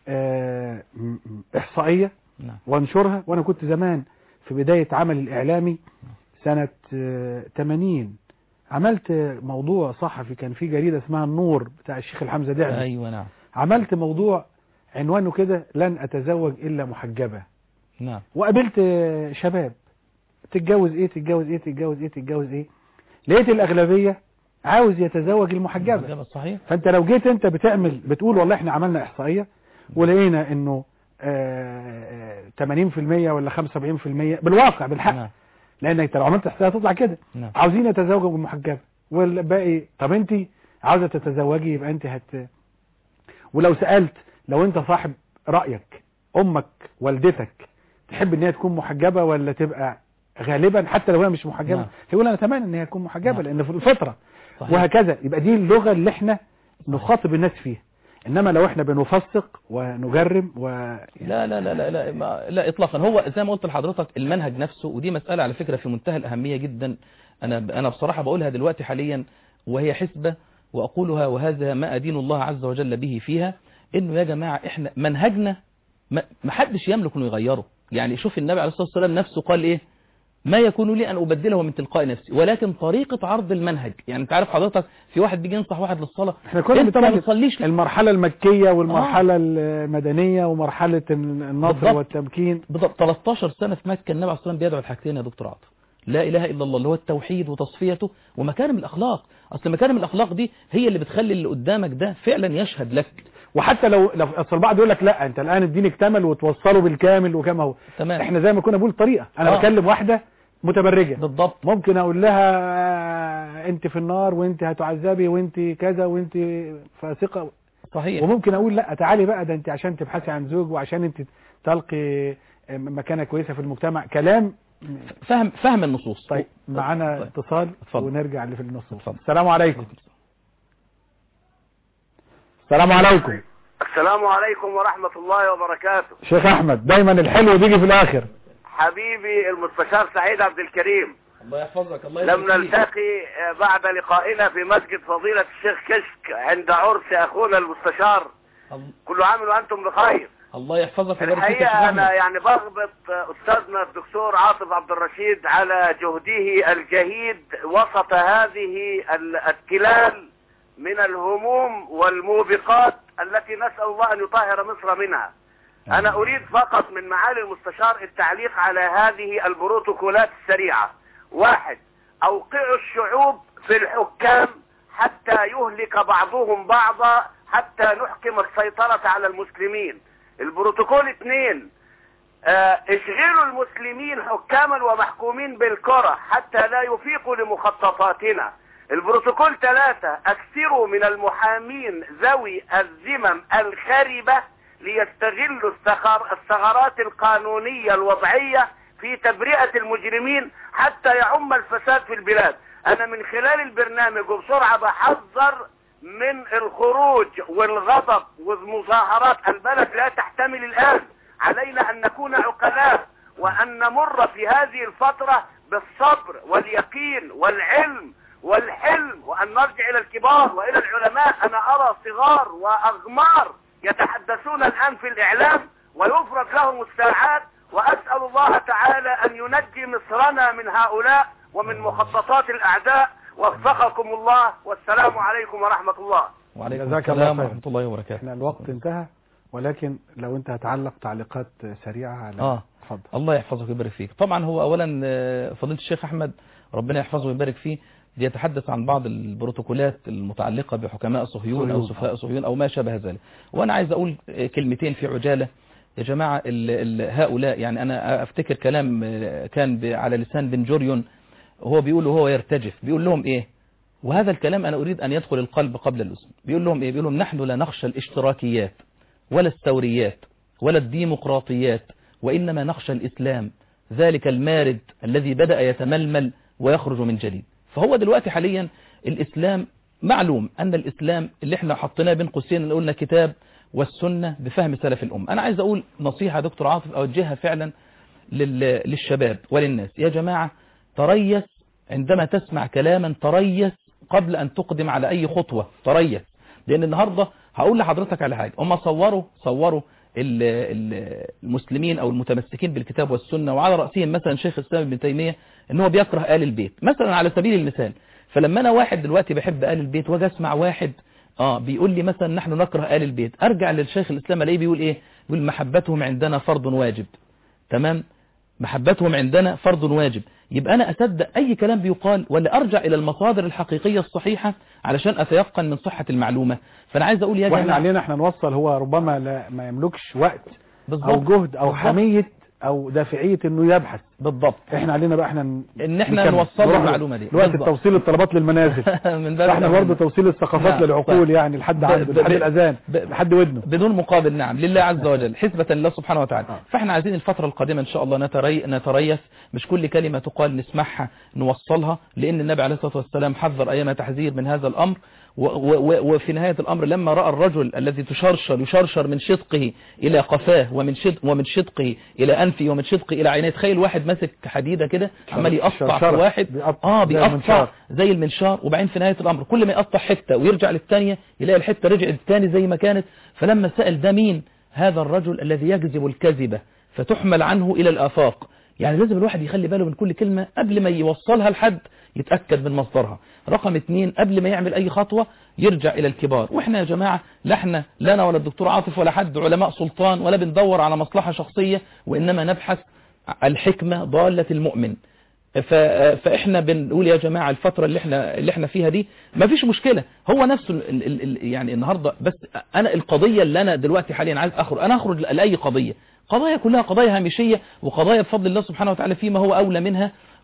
آه، م- م- احصائية نعم وانشرها وانا كنت زمان في بداية عمل الاعلامي سنة آه، 80 عملت موضوع صحفي كان في جريدة اسمها النور بتاع الشيخ الحمزة دعبي أيوة نعم عملت موضوع عنوانه كده لن اتزوج الا محجبة نعم وقابلت آه، شباب تتجوز ايه تتجوز ايه تتجوز ايه تتجوز ايه لقيت الاغلبية عاوز يتزوج المحجبة إجابة صحيح فانت لو جيت انت بتعمل بتقول والله احنا عملنا احصائية ولقينا انه آه، آه، 80% ولا 75% بالواقع بالحق نعم لان انت لو عملت احصائية تطلع كده نعم عاوزين يتزوجوا بالمحجبة والباقي طب انت عاوزة تتزوجي يبقى انت هت ولو سألت لو انت صاحب رأيك امك والدتك تحب ان هي تكون محجبة ولا تبقى غالبا حتى لو هي مش محجبة نعم. هيقول انا اتمنى ان هي تكون محجبة نعم. لان في الفطرة صحيح. وهكذا يبقى دي اللغة اللي احنا نخاطب الناس فيها انما لو احنا بنفسق ونجرم و لا لا لا لا لا, ما لا اطلاقا هو زي ما قلت لحضرتك المنهج نفسه ودي مسألة على فكرة في منتهى الأهمية جدا انا انا بصراحة بقولها دلوقتي حاليا وهي حسبة واقولها وهذا ما ادين الله عز وجل به فيها انه يا جماعة احنا منهجنا ما ما حدش يملك انه يغيره يعني شوف النبي عليه الصلاة والسلام نفسه قال ايه ما يكون لي ان ابدله من تلقاء نفسي ولكن طريقة عرض المنهج يعني انت عارف حضرتك في واحد بيجي ينصح واحد للصلاة احنا كنا انت ما بنتكلم بتصليش المرحلة المكية والمرحلة المدنية ومرحلة النصر بالضبط. والتمكين بالضبط 13 سنة في مكة النبي عليه الصلاة والسلام بيدعو الحاجتين يا دكتور عاطف لا إله إلا الله اللي هو التوحيد وتصفيته ومكارم الأخلاق أصل مكارم الأخلاق دي هي اللي بتخلي اللي قدامك ده فعلا يشهد لك وحتى لو لو اصل البعض يقول لك لا انت الان الدين اكتمل وتوصله بالكامل وكما هو تمام احنا زي ما كنا بنقول طريقة انا آه. بكلم واحدة متبرجة بالضبط ممكن اقول لها آه، انت في النار وانت هتعذبي وانت كذا وانت فاسقة صحيح وممكن اقول لا تعالي بقى ده انت عشان تبحثي عن زوج وعشان انت تلقي آه، مكانة كويسة في المجتمع كلام فهم فهم النصوص طيب معانا طيب. اتصال اتفضل. ونرجع اللي في النصوص اتفضل. السلام عليكم السلام عليكم السلام عليكم ورحمة الله وبركاته شيخ احمد دايما الحلو بيجي في الاخر حبيبي المستشار سعيد عبد الكريم الله يحفظك الله لم نلتقي آه، بعد لقائنا في مسجد فضيلة الشيخ كشك عند عرس أخونا المستشار كل عام وأنتم بخير الله يحفظك ويبارك فيك يا شيخ الحقيقة أنا أحمد. يعني بغبط أستاذنا الدكتور عاطف عبد الرشيد على جهده الجهيد وسط هذه ال- التلال من الهموم والموبقات التي نسأل الله أن يطهر مصر منها أنا أريد فقط من معالي المستشار التعليق على هذه البروتوكولات السريعة واحد أوقعوا الشعوب في الحكام حتى يهلك بعضهم بعضا حتى نحكم السيطرة على المسلمين البروتوكول اثنين آه، اشغلوا المسلمين حكاما ومحكومين بالكرة حتى لا يفيقوا لمخططاتنا البروتوكول ثلاثة اكثروا من المحامين ذوي الذمم الخربة ليستغلوا الثغر- الثغرات القانونية الوضعية في تبرئة المجرمين حتى يعم الفساد في البلاد انا من خلال البرنامج وبسرعة بحذر من الخروج والغضب والمظاهرات البلد لا تحتمل الآن علينا أن نكون عقلاء وأن نمر في هذه الفترة بالصبر واليقين والعلم والحلم وأن نرجع إلى الكبار وإلى العلماء أنا أرى صغار وأغمار يتحدثون الآن في الإعلام ويفرج لهم الساعات وأسأل الله تعالى أن ينجي مصرنا من هؤلاء ومن مخططات الأعداء وفقكم الله والسلام عليكم ورحمة الله وعليكم جزاك الله السلام خير. ورحمة الله وبركاته احنا الوقت انتهى ولكن لو انت هتعلق تعليقات سريعة على اه اتفضل الله يحفظك ويبارك فيك طبعا هو اولا آه، فضيله الشيخ احمد ربنا يحفظه ويبارك فيه بيتحدث عن بعض البروتوكولات المتعلقة بحكماء صهيون أو صهيون. سفهاء صهيون أو ما شابه ذلك وأنا عايز أقول آه، كلمتين في عجالة يا جماعة ال ال هؤلاء يعني أنا أفتكر كلام آه، كان ب- على لسان بن جوريون هو بيقول وهو يرتجف بيقول لهم إيه وهذا الكلام أنا أريد أن يدخل القلب قبل الأذن بيقول لهم إيه بيقول لهم نحن لا نخشى الاشتراكيات ولا الثوريات ولا الديمقراطيات وإنما نخشى الإسلام ذلك المارد الذي بدأ يتململ ويخرج من جديد فهو دلوقتي حاليا الإسلام معلوم أن الإسلام اللي احنا حطيناه بين قوسين اللي قلنا كتاب والسنة بفهم سلف الأم أنا عايز أقول نصيحة دكتور عاطف أوجهها فعلا لل- للشباب وللناس يا جماعة تريث عندما تسمع كلاما تريث قبل أن تقدم على أي خطوة تريث لأن النهاردة هقول لحضرتك على حاجة هم صوروا صوروا ال- ال- المسلمين أو المتمسكين بالكتاب والسنة وعلى رأسهم مثلا شيخ الإسلام ابن تيمية ان هو بيكره آل البيت مثلا على سبيل المثال فلما أنا واحد دلوقتي بحب آل البيت واجي أسمع واحد اه بيقول لي مثلا نحن نكره آل البيت أرجع للشيخ الإسلام الاقيه بيقول إيه بيقول محبتهم عندنا فرض واجب تمام محبتهم عندنا فرض واجب يبقى أنا أصدق أي كلام بيقال ولا أرجع إلى المصادر الحقيقية الصحيحة علشان أتيقن من صحة المعلومة فأنا عايز أقول يا واحنا جماعة علينا احنا نوصل هو ربما لا ما يملكش وقت او بالظبط جهد او بالظبط. حمية او دافعية انه يبحث بالضبط احنا علينا بقى احنا ن- إن إحنا نكمل. نوصل له نروح المعلومة دي. دلوقتي بالظبط. توصيل الطلبات للمنازل من باب احنا الأمانة. برضه توصيل الثقافات نعم، للعقول صح. يعني لحد ب- عنده ب- لحد ب- الاذان ب- لحد ودنه بدون مقابل نعم لله عز وجل حسبة لله سبحانه وتعالى آه. فاحنا عايزين الفترة القادمة ان شاء الله نتري... نتريث مش كل كلمة تقال نسمعها نوصلها لان النبي عليه الصلاة والسلام حذر ايام تحذير من هذا الامر و... و... و... وفي نهاية الامر لما رأى الرجل الذي تشرشر يشرشر من شدقه الى قفاه ومن شد... ومن شدقه الى انفه ومن شدقه الى عينيه تخيل واحد ماسك حديدة كده عمال يقطع في شرشرة. واحد بيقطع اه زي بيقطع المنشار. زي المنشار وبعدين في نهاية الأمر كل ما يقطع حتة ويرجع للثانية يلاقي الحتة رجعت تاني زي ما كانت فلما سأل ده مين هذا الرجل الذي يكذب الكذبة فتحمل عنه إلى الآفاق يعني لازم الواحد يخلي باله من كل كلمة قبل ما يوصلها لحد يتأكد من مصدرها رقم اتنين قبل ما يعمل أي خطوة يرجع إلى الكبار وإحنا يا جماعة لا احنا لا أنا ولا الدكتور عاطف ولا حد علماء سلطان ولا بندور على مصلحة شخصية وإنما نبحث الحكمة ضالة المؤمن ف... فاحنا بنقول يا جماعة الفترة اللي احنا اللي احنا فيها دي ما فيش مشكلة هو نفسه ال... ال... ال... يعني النهاردة بس انا القضية اللي انا دلوقتي حاليا عايز اخرج انا اخرج لاي قضية قضايا كلها قضايا هامشية وقضايا بفضل الله سبحانه وتعالى فيما هو اولى منها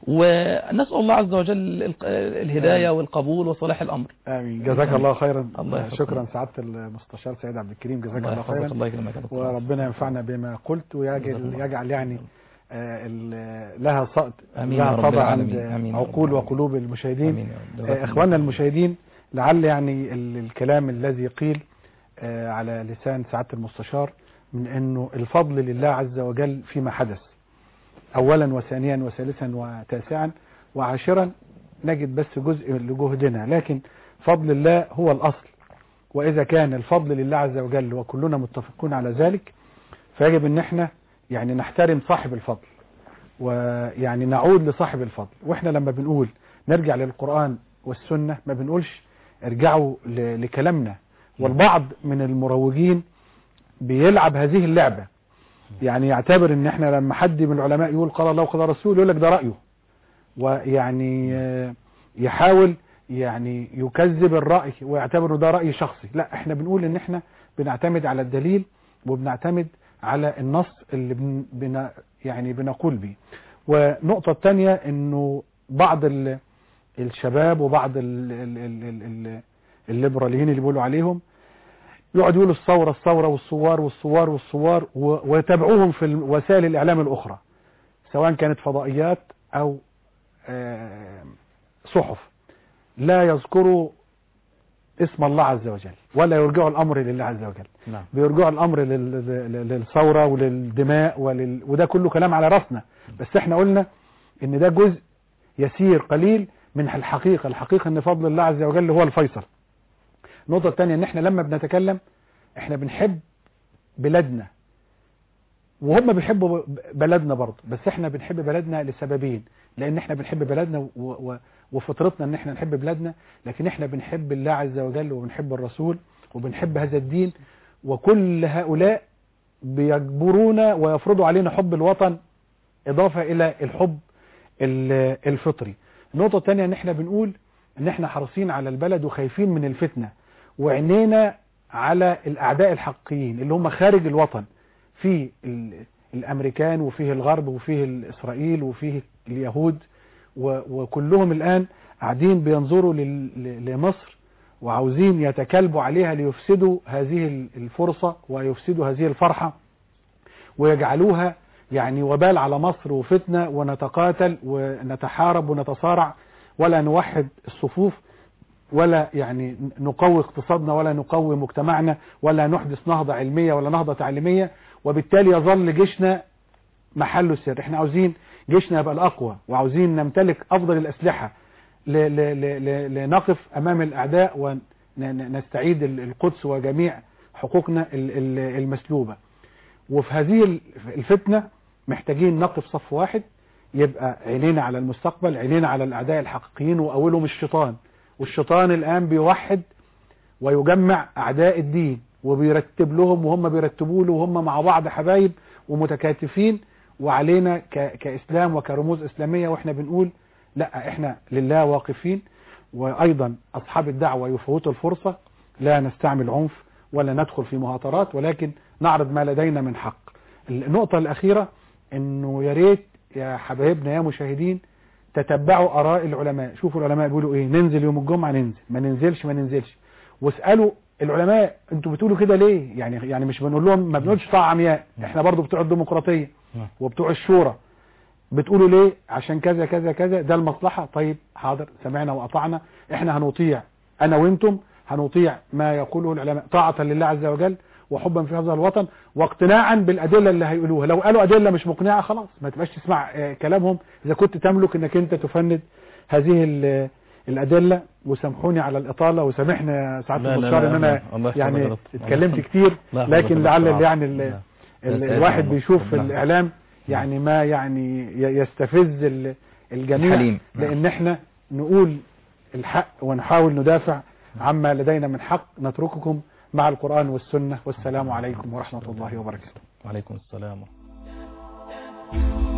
ونسأل الله عز وجل الق- الهداية والقبول وصلاح الأمر امين جزاك الله خيرا الله يحفظك. شكرا سعاده المستشار سيد عبد الكريم جزاك الله يحفظك، خيرا الله يكرمك يا دكتور. وربنا ينفعنا بما قلت ويجعل يجعل يعني آه، ال- لها ص- آمين يا لها رب طبع عند العالمين. آمين يا رب عقول العالمين. وقلوب المشاهدين آمين يا رب. جزاك آه، الله اخواننا خير. المشاهدين لعل يعني ال- الكلام الذي قيل آه، على لسان سعاده المستشار من انه الفضل لله عز وجل فيما حدث اولا وثانيا وثالثا وتاسعا وعاشرا نجد بس جزء لجهدنا لكن فضل الله هو الاصل واذا كان الفضل لله عز وجل وكلنا متفقون على ذلك فيجب ان احنا يعني نحترم صاحب الفضل ويعني نعود لصاحب الفضل واحنا لما بنقول نرجع للقرآن والسنة ما بنقولش ارجعوا ل- لكلامنا والبعض من المروجين بيلعب هذه اللعبة يعني يعتبر ان احنا لما حد من العلماء يقول قال الله وقال الرسول يقول لك ده رأيه ويعني آه، يحاول يعني يكذب الرأي ويعتبر انه ده رأي شخصي لا احنا بنقول ان احنا بنعتمد على الدليل وبنعتمد على النص اللي بن بن يعني بنقول به ونقطة الثانية انه بعض ال الشباب وبعض ال ال ال ال ال الليبراليين اللي بيقولوا عليهم يقعد يقولوا الثورة الثورة والثوار والثوار والثوار و- ويتابعوهم في ال- وسائل الإعلام الأخرى سواء كانت فضائيات أو آه، صحف لا يذكروا اسم الله عز وجل ولا يرجعوا الأمر لله عز وجل نعم بيرجعوا الامر لل- لل- للثوره وللدماء ولل... وده كله كلام على راسنا بس احنا قلنا ان ده جزء يسير قليل من الحقيقه الحقيقه ان فضل الله عز وجل هو الفيصل النقطه الثانيه ان احنا لما بنتكلم احنا بنحب بلادنا وهم بيحبوا ب- بلدنا برضه بس احنا بنحب بلدنا لسببين لان احنا بنحب بلدنا و... و... وفطرتنا ان احنا نحب بلادنا لكن احنا بنحب الله عز وجل وبنحب الرسول وبنحب هذا الدين وكل هؤلاء بيجبرونا ويفرضوا علينا حب الوطن إضافة إلى الحب ال- الفطري النقطة الثانية ان احنا بنقول ان احنا حريصين على البلد وخايفين من الفتنة وعينينا على الأعداء الحقيقيين اللي هم خارج الوطن في ال- الأمريكان وفيه الغرب وفيه إسرائيل وفيه اليهود و- وكلهم الآن قاعدين بينظروا لل- ل- لمصر وعاوزين يتكلبوا عليها ليفسدوا هذه ال- الفرصة ويفسدوا هذه الفرحة ويجعلوها يعني وبال على مصر وفتنة ونتقاتل ونتحارب ونتصارع ولا نوحد الصفوف ولا يعني نقوي اقتصادنا ولا نقوي مجتمعنا ولا نحدث نهضة علمية ولا نهضة تعليمية وبالتالي يظل جيشنا محله السر احنا عاوزين جيشنا يبقى الأقوى وعاوزين نمتلك أفضل الأسلحة ل- ل- ل- ل- لنقف أمام الأعداء ونستعيد القدس وجميع حقوقنا ال- ال- المسلوبة وفي هذه الفتنة محتاجين نقف صف واحد يبقى عينينا على المستقبل عينينا على الأعداء الحقيقيين وأولهم الشيطان والشيطان الآن بيوحد ويجمع أعداء الدين وبيرتب لهم وهم بيرتبوا له وهم مع بعض حبايب ومتكاتفين وعلينا ك- كإسلام وكرموز إسلامية وإحنا بنقول لا إحنا لله واقفين وأيضا أصحاب الدعوة يفوتوا الفرصة لا نستعمل عنف ولا ندخل في مهاترات ولكن نعرض ما لدينا من حق النقطة الأخيرة أنه يا ريت يا حبايبنا يا مشاهدين تتبعوا آراء العلماء شوفوا العلماء بيقولوا إيه ننزل يوم الجمعة ننزل ما ننزلش ما ننزلش واسألوا العلماء انتوا بتقولوا كده ليه يعني يعني مش بنقول لهم ما بنقولش طاعة عمياء احنا برضو بتوع الديمقراطية وبتوع الشورى بتقولوا ليه عشان كذا كذا كذا ده المصلحة طيب حاضر سمعنا وأطعنا احنا هنطيع انا وانتم هنطيع ما يقوله العلماء طاعة لله عز وجل وحبا في هذا الوطن واقتناعا بالأدلة اللي هيقولوها لو قالوا أدلة مش مقنعة خلاص ما تبقاش تسمع آه، كلامهم إذا كنت تملك انك انت تفند هذه ال- الأدلة وسامحوني على الإطالة وسامحنا سعادة لا، لا، المستشار لا، ان انا لا، الله يحفظك يا يعني دكتور. الله اتكلمت يحفظك. كتير لا، لكن الله لعل يحفظك. يعني ال- لا. ال- لا، الواحد لا، بيشوف في ربنا الإعلام يعني ما يعني ي- يستفز ال- الجميع الحليم. نعم. لأن احنا نقول الحق ونحاول ندافع عما لدينا من حق نترككم مع القرآن والسنة والسلام عليكم ورحمة الله وبركاته وعليكم السلام ورحمة الله